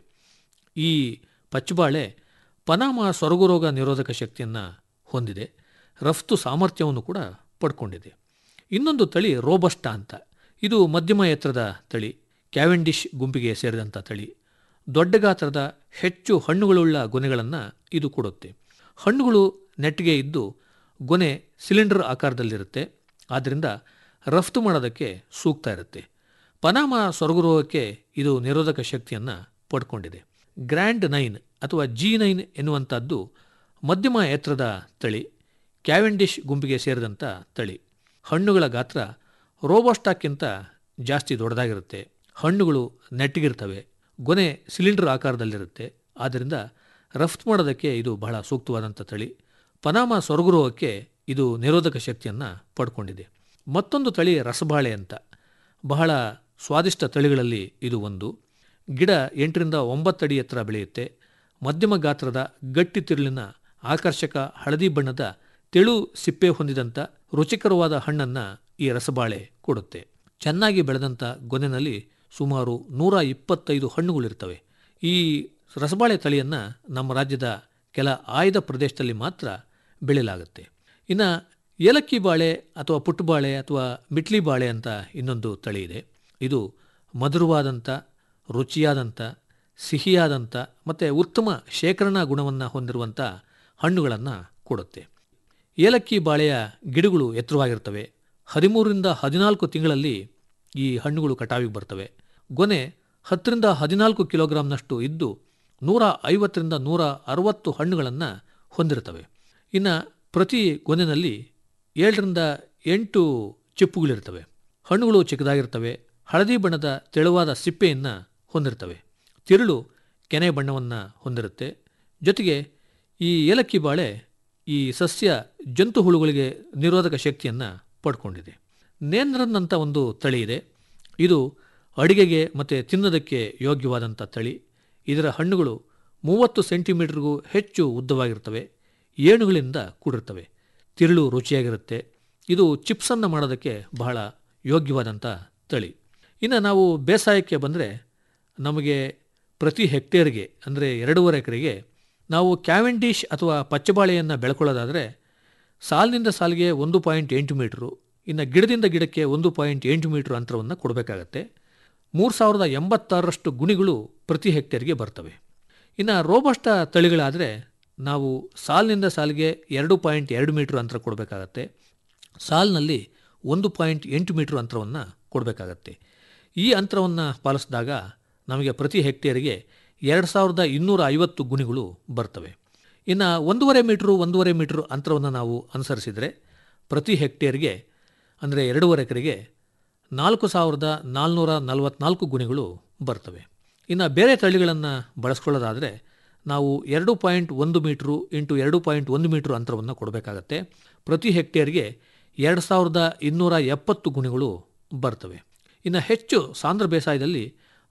ಈ ಪಚ್ಚಬಾಳೆ ಪನಾಮ ಸೊರಗುರೋಗ ನಿರೋಧಕ ಶಕ್ತಿಯನ್ನು ಹೊಂದಿದೆ ರಫ್ತು ಸಾಮರ್ಥ್ಯವನ್ನು ಕೂಡ ಪಡ್ಕೊಂಡಿದೆ ಇನ್ನೊಂದು ತಳಿ ರೋಬಸ್ಟಾ ಅಂತ ಇದು ಮಧ್ಯಮ ಎತ್ತರದ ತಳಿ ಕ್ಯಾವೆಂಡಿಶ್ ಗುಂಪಿಗೆ ಸೇರಿದಂಥ ತಳಿ ದೊಡ್ಡ ಗಾತ್ರದ ಹೆಚ್ಚು ಹಣ್ಣುಗಳುಳ್ಳ ಗೊನೆಗಳನ್ನು ಇದು ಕೊಡುತ್ತೆ ಹಣ್ಣುಗಳು ನೆಟ್ಟಿಗೆ ಇದ್ದು ಗೊನೆ ಸಿಲಿಂಡರ್ ಆಕಾರದಲ್ಲಿರುತ್ತೆ ಆದ್ದರಿಂದ ರಫ್ತು ಮಾಡೋದಕ್ಕೆ ಸೂಕ್ತ ಇರುತ್ತೆ ಪನಾಮ ಸೊರಗುರೋಗಕ್ಕೆ ಇದು ನಿರೋಧಕ ಶಕ್ತಿಯನ್ನು ಪಡ್ಕೊಂಡಿದೆ ಗ್ರ್ಯಾಂಡ್ ನೈನ್ ಅಥವಾ ಜಿ ನೈನ್ ಎನ್ನುವಂಥದ್ದು ಮಧ್ಯಮ ಎತ್ತರದ ತಳಿ ಕ್ಯಾವೆಂಡಿಶ್ ಗುಂಪಿಗೆ ಸೇರಿದಂಥ ತಳಿ ಹಣ್ಣುಗಳ ಗಾತ್ರ ರೋಬೋಸ್ಟಾಕ್ಕಿಂತ ಜಾಸ್ತಿ ದೊಡ್ಡದಾಗಿರುತ್ತೆ ಹಣ್ಣುಗಳು ನೆಟ್ಟಿಗಿರ್ತವೆ ಗೊನೆ ಸಿಲಿಂಡರ್ ಆಕಾರದಲ್ಲಿರುತ್ತೆ ಆದ್ದರಿಂದ ರಫ್ತು ಮಾಡೋದಕ್ಕೆ ಇದು ಬಹಳ ಸೂಕ್ತವಾದಂಥ ತಳಿ ಪನಾಮ ಸೊರಗುರೋಗಕ್ಕೆ ಇದು ನಿರೋಧಕ ಶಕ್ತಿಯನ್ನು ಪಡ್ಕೊಂಡಿದೆ ಮತ್ತೊಂದು ತಳಿ ರಸಬಾಳೆ ಅಂತ ಬಹಳ ಸ್ವಾದಿಷ್ಟ ತಳಿಗಳಲ್ಲಿ ಇದು ಒಂದು ಗಿಡ ಎಂಟರಿಂದ ಒಂಬತ್ತು ಅಡಿ ಎತ್ತರ ಬೆಳೆಯುತ್ತೆ ಮಧ್ಯಮ ಗಾತ್ರದ ಗಟ್ಟಿ ತಿರುಳಿನ ಆಕರ್ಷಕ ಹಳದಿ ಬಣ್ಣದ ತೆಳು ಸಿಪ್ಪೆ ಹೊಂದಿದಂಥ ರುಚಿಕರವಾದ ಹಣ್ಣನ್ನು ಈ ರಸಬಾಳೆ ಕೊಡುತ್ತೆ ಚೆನ್ನಾಗಿ ಬೆಳೆದಂಥ ಗೊನೆನಲ್ಲಿ ಸುಮಾರು ನೂರ ಇಪ್ಪತ್ತೈದು ಹಣ್ಣುಗಳಿರ್ತವೆ ಈ ರಸಬಾಳೆ ತಳಿಯನ್ನು ನಮ್ಮ ರಾಜ್ಯದ ಕೆಲ ಆಯ್ದ ಪ್ರದೇಶದಲ್ಲಿ ಮಾತ್ರ ಬೆಳೆಯಲಾಗುತ್ತೆ ಇನ್ನು ಏಲಕ್ಕಿ ಬಾಳೆ ಅಥವಾ ಪುಟ್ಟಬಾಳೆ ಅಥವಾ ಮಿಟ್ಲಿ ಬಾಳೆ ಅಂತ ಇನ್ನೊಂದು ತಳಿ ಇದೆ ಇದು ಮಧುರವಾದಂಥ ರುಚಿಯಾದಂಥ ಸಿಹಿಯಾದಂಥ ಮತ್ತು ಉತ್ತಮ ಶೇಖರಣಾ ಗುಣವನ್ನು ಹೊಂದಿರುವಂಥ ಹಣ್ಣುಗಳನ್ನು ಕೊಡುತ್ತೆ ಏಲಕ್ಕಿ ಬಾಳೆಯ ಗಿಡಗಳು ಎತ್ತರವಾಗಿರ್ತವೆ ಹದಿಮೂರರಿಂದ ಹದಿನಾಲ್ಕು ತಿಂಗಳಲ್ಲಿ ಈ ಹಣ್ಣುಗಳು ಕಟಾವಿಗೆ ಬರ್ತವೆ ಗೊನೆ ಹತ್ತರಿಂದ ಹದಿನಾಲ್ಕು ಕಿಲೋಗ್ರಾಂನಷ್ಟು ಇದ್ದು ನೂರ ಐವತ್ತರಿಂದ ನೂರ ಅರವತ್ತು ಹಣ್ಣುಗಳನ್ನು ಹೊಂದಿರ್ತವೆ ಇನ್ನು ಪ್ರತಿ ಗೊನೆಯಲ್ಲಿ ಏಳರಿಂದ ಎಂಟು ಚಿಪ್ಪುಗಳಿರ್ತವೆ ಹಣ್ಣುಗಳು ಚಿಕ್ಕದಾಗಿರ್ತವೆ ಹಳದಿ ಬಣ್ಣದ ತೆಳುವಾದ ಸಿಪ್ಪೆಯನ್ನು ಹೊಂದಿರ್ತವೆ ತಿರುಳು ಕೆನೆ ಬಣ್ಣವನ್ನು ಹೊಂದಿರುತ್ತೆ ಜೊತೆಗೆ ಈ ಏಲಕ್ಕಿ ಬಾಳೆ ಈ ಸಸ್ಯ ಜಂತು ಹುಳುಗಳಿಗೆ ನಿರೋಧಕ ಶಕ್ತಿಯನ್ನು ಪಡ್ಕೊಂಡಿದೆ ನೇಂದ್ರನ್ ಅಂತ ಒಂದು ತಳಿ ಇದೆ ಇದು ಅಡಿಗೆಗೆ ಮತ್ತು ತಿನ್ನೋದಕ್ಕೆ ಯೋಗ್ಯವಾದಂಥ ತಳಿ ಇದರ ಹಣ್ಣುಗಳು ಮೂವತ್ತು ಸೆಂಟಿಮೀಟರ್ಗೂ ಹೆಚ್ಚು ಉದ್ದವಾಗಿರ್ತವೆ ಏಣುಗಳಿಂದ ಕೂಡಿರ್ತವೆ ತಿರುಳು ರುಚಿಯಾಗಿರುತ್ತೆ ಇದು ಚಿಪ್ಸನ್ನು ಮಾಡೋದಕ್ಕೆ ಬಹಳ ಯೋಗ್ಯವಾದಂಥ ತಳಿ ಇನ್ನು ನಾವು ಬೇಸಾಯಕ್ಕೆ ಬಂದರೆ ನಮಗೆ ಪ್ರತಿ ಹೆಕ್ಟೇರ್ಗೆ ಅಂದರೆ ಎರಡೂವರೆ ಎಕರೆಗೆ ನಾವು ಕ್ಯಾವೆಂಡಿಶ್ ಅಥವಾ ಪಚ್ಚಬಾಳೆಯನ್ನು ಬೆಳ್ಕೊಳ್ಳೋದಾದರೆ ಸಾಲಿನಿಂದ ಸಾಲಿಗೆ ಒಂದು ಪಾಯಿಂಟ್ ಎಂಟು ಮೀಟ್ರು ಇನ್ನು ಗಿಡದಿಂದ ಗಿಡಕ್ಕೆ ಒಂದು ಪಾಯಿಂಟ್ ಎಂಟು ಮೀಟ್ರ್ ಅಂತರವನ್ನು ಕೊಡಬೇಕಾಗತ್ತೆ ಮೂರು ಸಾವಿರದ ಎಂಬತ್ತಾರರಷ್ಟು ಗುಣಿಗಳು ಪ್ರತಿ ಹೆಕ್ಟೇರ್ಗೆ ಬರ್ತವೆ ಇನ್ನು ರೋಬಸ್ಟ ತಳಿಗಳಾದರೆ ನಾವು ಸಾಲಿನಿಂದ ಸಾಲಿಗೆ ಎರಡು ಪಾಯಿಂಟ್ ಎರಡು ಮೀಟ್ರ್ ಅಂತರ ಕೊಡಬೇಕಾಗತ್ತೆ ಸಾಲಿನಲ್ಲಿ ಒಂದು ಪಾಯಿಂಟ್ ಎಂಟು ಮೀಟ್ರ್ ಅಂತರವನ್ನು ಕೊಡಬೇಕಾಗತ್ತೆ ಈ ಅಂತರವನ್ನು ಪಾಲಿಸಿದಾಗ ನಮಗೆ ಪ್ರತಿ ಹೆಕ್ಟೇರಿಗೆ ಎರಡು ಸಾವಿರದ ಇನ್ನೂರ ಐವತ್ತು ಗುಣಿಗಳು ಬರ್ತವೆ ಇನ್ನು ಒಂದೂವರೆ ಮೀಟ್ರು ಒಂದೂವರೆ ಮೀಟ್ರ್ ಅಂತರವನ್ನು ನಾವು ಅನುಸರಿಸಿದರೆ ಪ್ರತಿ ಹೆಕ್ಟೇರ್ಗೆ ಅಂದರೆ ಎರಡೂವರೆ ಎಕರೆಗೆ ನಾಲ್ಕು ಸಾವಿರದ ನಾಲ್ನೂರ ನಲವತ್ನಾಲ್ಕು ಗುಣಿಗಳು ಬರ್ತವೆ ಇನ್ನು ಬೇರೆ ತಳಿಗಳನ್ನು ಬಳಸ್ಕೊಳ್ಳೋದಾದರೆ ನಾವು ಎರಡು ಪಾಯಿಂಟ್ ಒಂದು ಮೀಟ್ರು ಇಂಟು ಎರಡು ಪಾಯಿಂಟ್ ಒಂದು ಮೀಟ್ರ್ ಅಂತರವನ್ನು ಕೊಡಬೇಕಾಗತ್ತೆ ಪ್ರತಿ ಹೆಕ್ಟೇರ್ಗೆ ಎರಡು ಸಾವಿರದ ಇನ್ನೂರ ಎಪ್ಪತ್ತು ಗುಣಿಗಳು ಬರ್ತವೆ ಇನ್ನು ಹೆಚ್ಚು ಸಾಂದ್ರ ಬೇಸಾಯದಲ್ಲಿ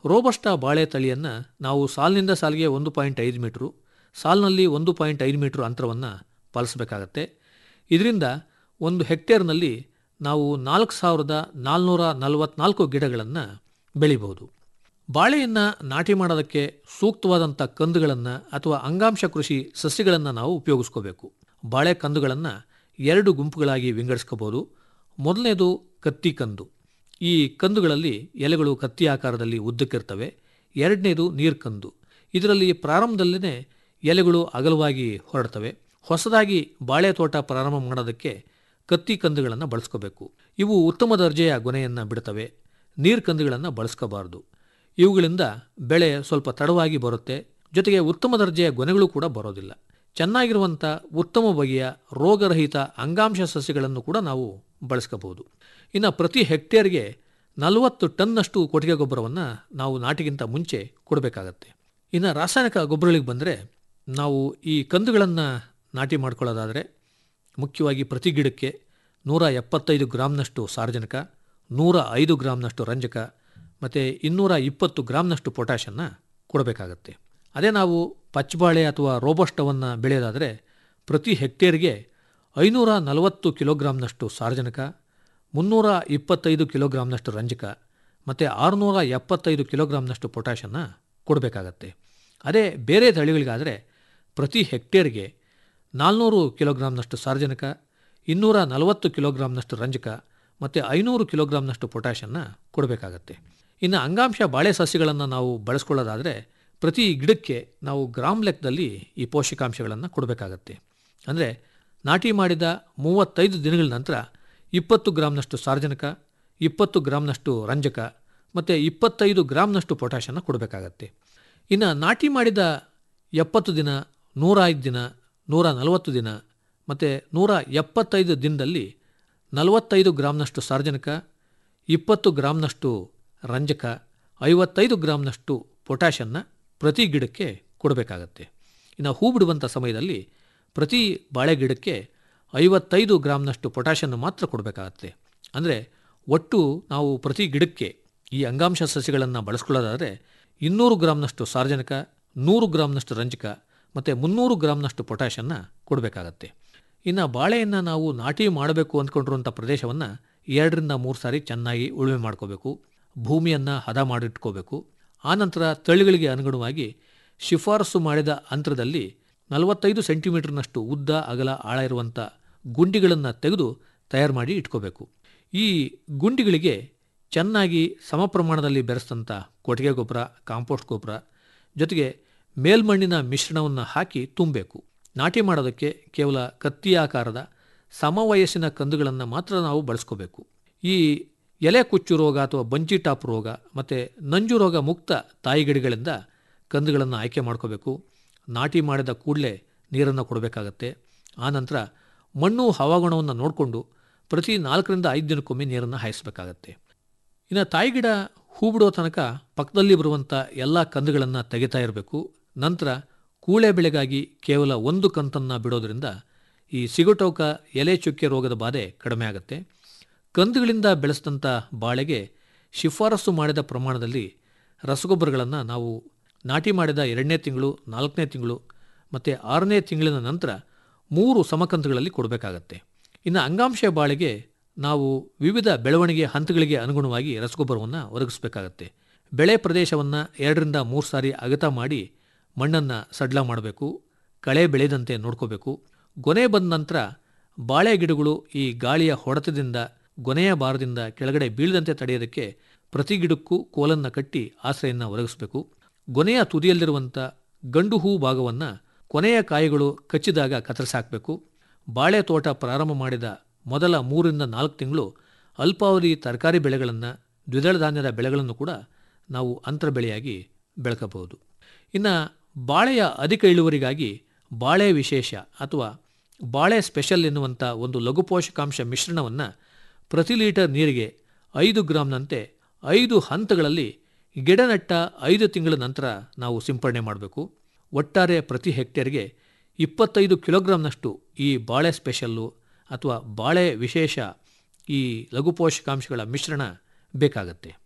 ರೋಬಸ್ಟಾ ಬಾಳೆ ತಳಿಯನ್ನು ನಾವು ಸಾಲಿನಿಂದ ಸಾಲಿಗೆ ಒಂದು ಪಾಯಿಂಟ್ ಐದು ಮೀಟ್ರು ಸಾಲಿನಲ್ಲಿ ಒಂದು ಪಾಯಿಂಟ್ ಐದು ಮೀಟ್ರ್ ಅಂತರವನ್ನು ಪಾಲಿಸಬೇಕಾಗತ್ತೆ ಇದರಿಂದ ಒಂದು ಹೆಕ್ಟೇರ್ನಲ್ಲಿ ನಾವು ನಾಲ್ಕು ಸಾವಿರದ ನಾಲ್ನೂರ ನಲವತ್ನಾಲ್ಕು ಗಿಡಗಳನ್ನು ಬೆಳಿಬಹುದು ಬಾಳೆಯನ್ನು ನಾಟಿ ಮಾಡೋದಕ್ಕೆ ಸೂಕ್ತವಾದಂಥ ಕಂದುಗಳನ್ನು ಅಥವಾ ಅಂಗಾಂಶ ಕೃಷಿ ಸಸ್ಯಗಳನ್ನು ನಾವು ಉಪಯೋಗಿಸ್ಕೋಬೇಕು ಬಾಳೆ ಕಂದುಗಳನ್ನು ಎರಡು ಗುಂಪುಗಳಾಗಿ ವಿಂಗಡಿಸ್ಕೋಬೋದು ಮೊದಲನೇದು ಕತ್ತಿ ಕಂದು ಈ ಕಂದುಗಳಲ್ಲಿ ಎಲೆಗಳು ಕತ್ತಿ ಆಕಾರದಲ್ಲಿ ಉದ್ದಕ್ಕಿರ್ತವೆ ಎರಡನೇದು ನೀರ್ಕಂದು ಇದರಲ್ಲಿ ಪ್ರಾರಂಭದಲ್ಲೇ ಎಲೆಗಳು ಅಗಲವಾಗಿ ಹೊರಡ್ತವೆ ಹೊಸದಾಗಿ ಬಾಳೆ ತೋಟ ಪ್ರಾರಂಭ ಮಾಡೋದಕ್ಕೆ ಕತ್ತಿ ಕಂದುಗಳನ್ನು ಬಳಸ್ಕೋಬೇಕು ಇವು ಉತ್ತಮ ದರ್ಜೆಯ ಗೊನೆಯನ್ನು ಬಿಡ್ತವೆ ನೀರು ಕಂದುಗಳನ್ನು ಬಳಸ್ಕೋಬಾರ್ದು ಇವುಗಳಿಂದ ಬೆಳೆ ಸ್ವಲ್ಪ ತಡವಾಗಿ ಬರುತ್ತೆ ಜೊತೆಗೆ ಉತ್ತಮ ದರ್ಜೆಯ ಗೊನೆಗಳು ಕೂಡ ಬರೋದಿಲ್ಲ ಚೆನ್ನಾಗಿರುವಂಥ ಉತ್ತಮ ಬಗೆಯ ರೋಗರಹಿತ ಅಂಗಾಂಶ ಸಸ್ಯಗಳನ್ನು ಕೂಡ ನಾವು ಬಳಸ್ಕೋಬಹುದು ಇನ್ನು ಪ್ರತಿ ಹೆಕ್ಟೇರ್ಗೆ ನಲವತ್ತು ಟನ್ನಷ್ಟು ಕೊಟ್ಟಿಗೆ ಗೊಬ್ಬರವನ್ನು ನಾವು ನಾಟಿಗಿಂತ ಮುಂಚೆ ಕೊಡಬೇಕಾಗತ್ತೆ ಇನ್ನು ರಾಸಾಯನಿಕ ಗೊಬ್ಬರಗಳಿಗೆ ಬಂದರೆ ನಾವು ಈ ಕಂದುಗಳನ್ನು ನಾಟಿ ಮಾಡ್ಕೊಳ್ಳೋದಾದರೆ ಮುಖ್ಯವಾಗಿ ಪ್ರತಿ ಗಿಡಕ್ಕೆ ನೂರ ಎಪ್ಪತ್ತೈದು ಗ್ರಾಮ್ನಷ್ಟು ಸಾರ್ವಜನಿಕ ನೂರ ಐದು ಗ್ರಾಮ್ನಷ್ಟು ರಂಜಕ ಮತ್ತು ಇನ್ನೂರ ಇಪ್ಪತ್ತು ಗ್ರಾಮ್ನಷ್ಟು ಪೊಟ್ಯಾಷನ್ನು ಕೊಡಬೇಕಾಗತ್ತೆ ಅದೇ ನಾವು ಪಚ್ಚಬಾಳೆ ಅಥವಾ ರೋಬೋಸ್ಟವನ್ನು ಬೆಳೆಯೋದಾದರೆ ಪ್ರತಿ ಹೆಕ್ಟೇರ್ಗೆ ಐನೂರ ನಲವತ್ತು ಕಿಲೋಗ್ರಾಮ್ನಷ್ಟು ಸಾರ್ವಜನಿಕ ಮುನ್ನೂರ ಇಪ್ಪತ್ತೈದು ಕಿಲೋಗ್ರಾಮ್ನಷ್ಟು ರಂಜಕ ಮತ್ತು ಆರುನೂರ ಎಪ್ಪತ್ತೈದು ಕಿಲೋಗ್ರಾಮ್ನಷ್ಟು ಪೊಟ್ಯಾಷನ್ನು ಕೊಡಬೇಕಾಗತ್ತೆ ಅದೇ ಬೇರೆ ತಳಿಗಳಿಗಾದರೆ ಪ್ರತಿ ಹೆಕ್ಟೇರ್ಗೆ ನಾಲ್ನೂರು ಕಿಲೋಗ್ರಾಮ್ನಷ್ಟು ಸಾರ್ವಜನಿಕ ಇನ್ನೂರ ನಲವತ್ತು ಕಿಲೋಗ್ರಾಮ್ನಷ್ಟು ರಂಜಕ ಮತ್ತು ಐನೂರು ಕಿಲೋಗ್ರಾಮ್ನಷ್ಟು ಪೊಟ್ಯಾಷನ್ನು ಕೊಡಬೇಕಾಗತ್ತೆ ಇನ್ನು ಅಂಗಾಂಶ ಬಾಳೆ ಸಸ್ಯಗಳನ್ನು ನಾವು ಬಳಸ್ಕೊಳ್ಳೋದಾದರೆ ಪ್ರತಿ ಗಿಡಕ್ಕೆ ನಾವು ಗ್ರಾಮ್ ಲೆಕ್ಕದಲ್ಲಿ ಈ ಪೋಷಕಾಂಶಗಳನ್ನು ಕೊಡಬೇಕಾಗತ್ತೆ ಅಂದರೆ ನಾಟಿ ಮಾಡಿದ ಮೂವತ್ತೈದು ದಿನಗಳ ನಂತರ ಇಪ್ಪತ್ತು ಗ್ರಾಮ್ನಷ್ಟು ಸಾರ್ವಜನಿಕ ಇಪ್ಪತ್ತು ಗ್ರಾಮ್ನಷ್ಟು ರಂಜಕ ಮತ್ತು ಇಪ್ಪತ್ತೈದು ಗ್ರಾಮ್ನಷ್ಟು ಪೊಟ್ಯಾಷನ್ನು ಕೊಡಬೇಕಾಗತ್ತೆ ಇನ್ನು ನಾಟಿ ಮಾಡಿದ ಎಪ್ಪತ್ತು ದಿನ ನೂರ ಐದು ದಿನ ನೂರ ನಲವತ್ತು ದಿನ ಮತ್ತು ನೂರ ಎಪ್ಪತ್ತೈದು ದಿನದಲ್ಲಿ ನಲವತ್ತೈದು ಗ್ರಾಮ್ನಷ್ಟು ಸಾರ್ವಜನಿಕ ಇಪ್ಪತ್ತು ಗ್ರಾಮ್ನಷ್ಟು ರಂಜಕ ಐವತ್ತೈದು ಗ್ರಾಮ್ನಷ್ಟು ಪೊಟ್ಯಾಷನ್ನು ಪ್ರತಿ ಗಿಡಕ್ಕೆ ಕೊಡಬೇಕಾಗತ್ತೆ ಇನ್ನು ಹೂ ಬಿಡುವಂಥ ಸಮಯದಲ್ಲಿ ಪ್ರತಿ ಬಾಳೆ ಗಿಡಕ್ಕೆ ಐವತ್ತೈದು ಗ್ರಾಮ್ನಷ್ಟು ಪೊಟ್ಯಾಷನ್ನು ಮಾತ್ರ ಕೊಡಬೇಕಾಗತ್ತೆ ಅಂದರೆ ಒಟ್ಟು ನಾವು ಪ್ರತಿ ಗಿಡಕ್ಕೆ ಈ ಅಂಗಾಂಶ ಸಸ್ಯಗಳನ್ನು ಬಳಸ್ಕೊಳ್ಳೋದಾದರೆ ಇನ್ನೂರು ಗ್ರಾಮ್ನಷ್ಟು ಸಾರ್ವಜನಿಕ ನೂರು ಗ್ರಾಮ್ನಷ್ಟು ರಂಜಕ ಮತ್ತು ಮುನ್ನೂರು ಗ್ರಾಮ್ನಷ್ಟು ಪೊಟ್ಯಾಷನ್ನು ಕೊಡಬೇಕಾಗತ್ತೆ ಇನ್ನು ಬಾಳೆಯನ್ನು ನಾವು ನಾಟಿ ಮಾಡಬೇಕು ಅಂದ್ಕೊಂಡಿರುವಂಥ ಪ್ರದೇಶವನ್ನು ಎರಡರಿಂದ ಮೂರು ಸಾರಿ ಚೆನ್ನಾಗಿ ಉಳುಮೆ ಮಾಡ್ಕೋಬೇಕು ಭೂಮಿಯನ್ನು ಹದ ಮಾಡಿಟ್ಕೋಬೇಕು ಆನಂತರ ತಳಿಗಳಿಗೆ ಅನುಗುಣವಾಗಿ ಶಿಫಾರಸು ಮಾಡಿದ ಅಂತರದಲ್ಲಿ ನಲವತ್ತೈದು ಸೆಂಟಿಮೀಟರ್ನಷ್ಟು ಉದ್ದ ಅಗಲ ಆಳ ಇರುವಂಥ ಗುಂಡಿಗಳನ್ನು ತೆಗೆದು ತಯಾರು ಮಾಡಿ ಇಟ್ಕೋಬೇಕು ಈ ಗುಂಡಿಗಳಿಗೆ ಚೆನ್ನಾಗಿ ಸಮ ಪ್ರಮಾಣದಲ್ಲಿ ಬೆರೆಸಿದಂಥ ಕೊಟ್ಟಿಗೆ ಗೊಬ್ಬರ ಕಾಂಪೋಸ್ಟ್ ಗೊಬ್ಬರ ಜೊತೆಗೆ ಮೇಲ್ಮಣ್ಣಿನ ಮಿಶ್ರಣವನ್ನು ಹಾಕಿ ತುಂಬಬೇಕು ನಾಟಿ ಮಾಡೋದಕ್ಕೆ ಕೇವಲ ಕತ್ತಿ ಆಕಾರದ ಸಮವಯಸ್ಸಿನ ಕಂದುಗಳನ್ನು ಮಾತ್ರ ನಾವು ಬಳಸ್ಕೋಬೇಕು ಈ ಎಲೆ ಕುಚ್ಚು ರೋಗ ಅಥವಾ ಬಂಚಿ ಟಾಪ್ ರೋಗ ಮತ್ತು ನಂಜು ರೋಗ ಮುಕ್ತ ತಾಯಿಗಿಡಗಳಿಂದ ಕಂದುಗಳನ್ನು ಆಯ್ಕೆ ಮಾಡ್ಕೋಬೇಕು ನಾಟಿ ಮಾಡಿದ ಕೂಡಲೇ ನೀರನ್ನು ಕೊಡಬೇಕಾಗತ್ತೆ ಆನಂತರ ಮಣ್ಣು ಹವಾಗುಣವನ್ನು ನೋಡಿಕೊಂಡು ಪ್ರತಿ ನಾಲ್ಕರಿಂದ ಐದು ದಿನಕ್ಕೊಮ್ಮೆ ನೀರನ್ನು ಹಾಯಿಸಬೇಕಾಗತ್ತೆ ಇನ್ನು ತಾಯಿಗಿಡ ಹೂ ಬಿಡೋ ತನಕ ಪಕ್ಕದಲ್ಲಿ ಬರುವಂಥ ಎಲ್ಲ ಕಂದುಗಳನ್ನು ತೆಗಿತಾ ಇರಬೇಕು ನಂತರ ಕೂಳೆ ಬೆಳೆಗಾಗಿ ಕೇವಲ ಒಂದು ಕಂತನ್ನು ಬಿಡೋದ್ರಿಂದ ಈ ಸಿಗುಟೋಕ ಎಲೆ ಚುಕ್ಕೆ ರೋಗದ ಬಾಧೆ ಕಡಿಮೆ ಆಗುತ್ತೆ ಕಂದುಗಳಿಂದ ಬೆಳೆಸಿದಂಥ ಬಾಳೆಗೆ ಶಿಫಾರಸು ಮಾಡಿದ ಪ್ರಮಾಣದಲ್ಲಿ ರಸಗೊಬ್ಬರಗಳನ್ನು ನಾವು ನಾಟಿ ಮಾಡಿದ ಎರಡನೇ ತಿಂಗಳು ನಾಲ್ಕನೇ ತಿಂಗಳು ಮತ್ತು ಆರನೇ ತಿಂಗಳಿನ ನಂತರ ಮೂರು ಸಮಕಂತುಗಳಲ್ಲಿ ಕೊಡಬೇಕಾಗತ್ತೆ ಇನ್ನು ಅಂಗಾಂಶ ಬಾಳೆಗೆ ನಾವು ವಿವಿಧ ಬೆಳವಣಿಗೆ ಹಂತಗಳಿಗೆ ಅನುಗುಣವಾಗಿ ರಸಗೊಬ್ಬರವನ್ನು ಒದಗಿಸಬೇಕಾಗತ್ತೆ ಬೆಳೆ ಪ್ರದೇಶವನ್ನು ಎರಡರಿಂದ ಮೂರು ಸಾರಿ ಅಗತ ಮಾಡಿ ಮಣ್ಣನ್ನು ಸಡ್ಲ ಮಾಡಬೇಕು ಕಳೆ ಬೆಳೆದಂತೆ ನೋಡ್ಕೋಬೇಕು ಗೊನೆ ಬಂದ ನಂತರ ಬಾಳೆ ಗಿಡಗಳು ಈ ಗಾಳಿಯ ಹೊಡೆತದಿಂದ ಗೊನೆಯ ಭಾರದಿಂದ ಕೆಳಗಡೆ ಬೀಳದಂತೆ ತಡೆಯೋದಕ್ಕೆ ಪ್ರತಿ ಗಿಡಕ್ಕೂ ಕೋಲನ್ನು ಕಟ್ಟಿ ಆಶ್ರಯನ್ನು ಒದಗಿಸಬೇಕು ಗೊನೆಯ ತುದಿಯಲ್ಲಿರುವಂಥ ಗಂಡು ಹೂ ಭಾಗವನ್ನು ಕೊನೆಯ ಕಾಯಿಗಳು ಕಚ್ಚಿದಾಗ ಕತ್ತರಿಸಾಕಬೇಕು ಬಾಳೆ ತೋಟ ಪ್ರಾರಂಭ ಮಾಡಿದ ಮೊದಲ ಮೂರರಿಂದ ನಾಲ್ಕು ತಿಂಗಳು ಅಲ್ಪಾವಧಿ ತರಕಾರಿ ಬೆಳೆಗಳನ್ನು ದ್ವಿದಳ ಧಾನ್ಯದ ಬೆಳೆಗಳನ್ನು ಕೂಡ ನಾವು ಅಂತರ ಬೆಳೆಯಾಗಿ ಬೆಳ್ಕೋಬಹುದು ಇನ್ನು ಬಾಳೆಯ ಅಧಿಕ ಇಳುವರಿಗಾಗಿ ಬಾಳೆ ವಿಶೇಷ ಅಥವಾ ಬಾಳೆ ಸ್ಪೆಷಲ್ ಎನ್ನುವಂಥ ಒಂದು ಲಘು ಪೋಷಕಾಂಶ ಮಿಶ್ರಣವನ್ನು ಪ್ರತಿ ಲೀಟರ್ ನೀರಿಗೆ ಐದು ಗ್ರಾಮ್ನಂತೆ ಐದು ಹಂತಗಳಲ್ಲಿ ಗಿಡ ನೆಟ್ಟ ಐದು ತಿಂಗಳ ನಂತರ ನಾವು ಸಿಂಪಡಣೆ ಮಾಡಬೇಕು ಒಟ್ಟಾರೆ ಪ್ರತಿ ಹೆಕ್ಟೇರ್ಗೆ ಇಪ್ಪತ್ತೈದು ಕಿಲೋಗ್ರಾಮ್ನಷ್ಟು ಈ ಬಾಳೆ ಸ್ಪೆಷಲ್ಲು ಅಥವಾ ಬಾಳೆ ವಿಶೇಷ ಈ ಲಘು ಪೋಷಕಾಂಶಗಳ ಮಿಶ್ರಣ ಬೇಕಾಗತ್ತೆ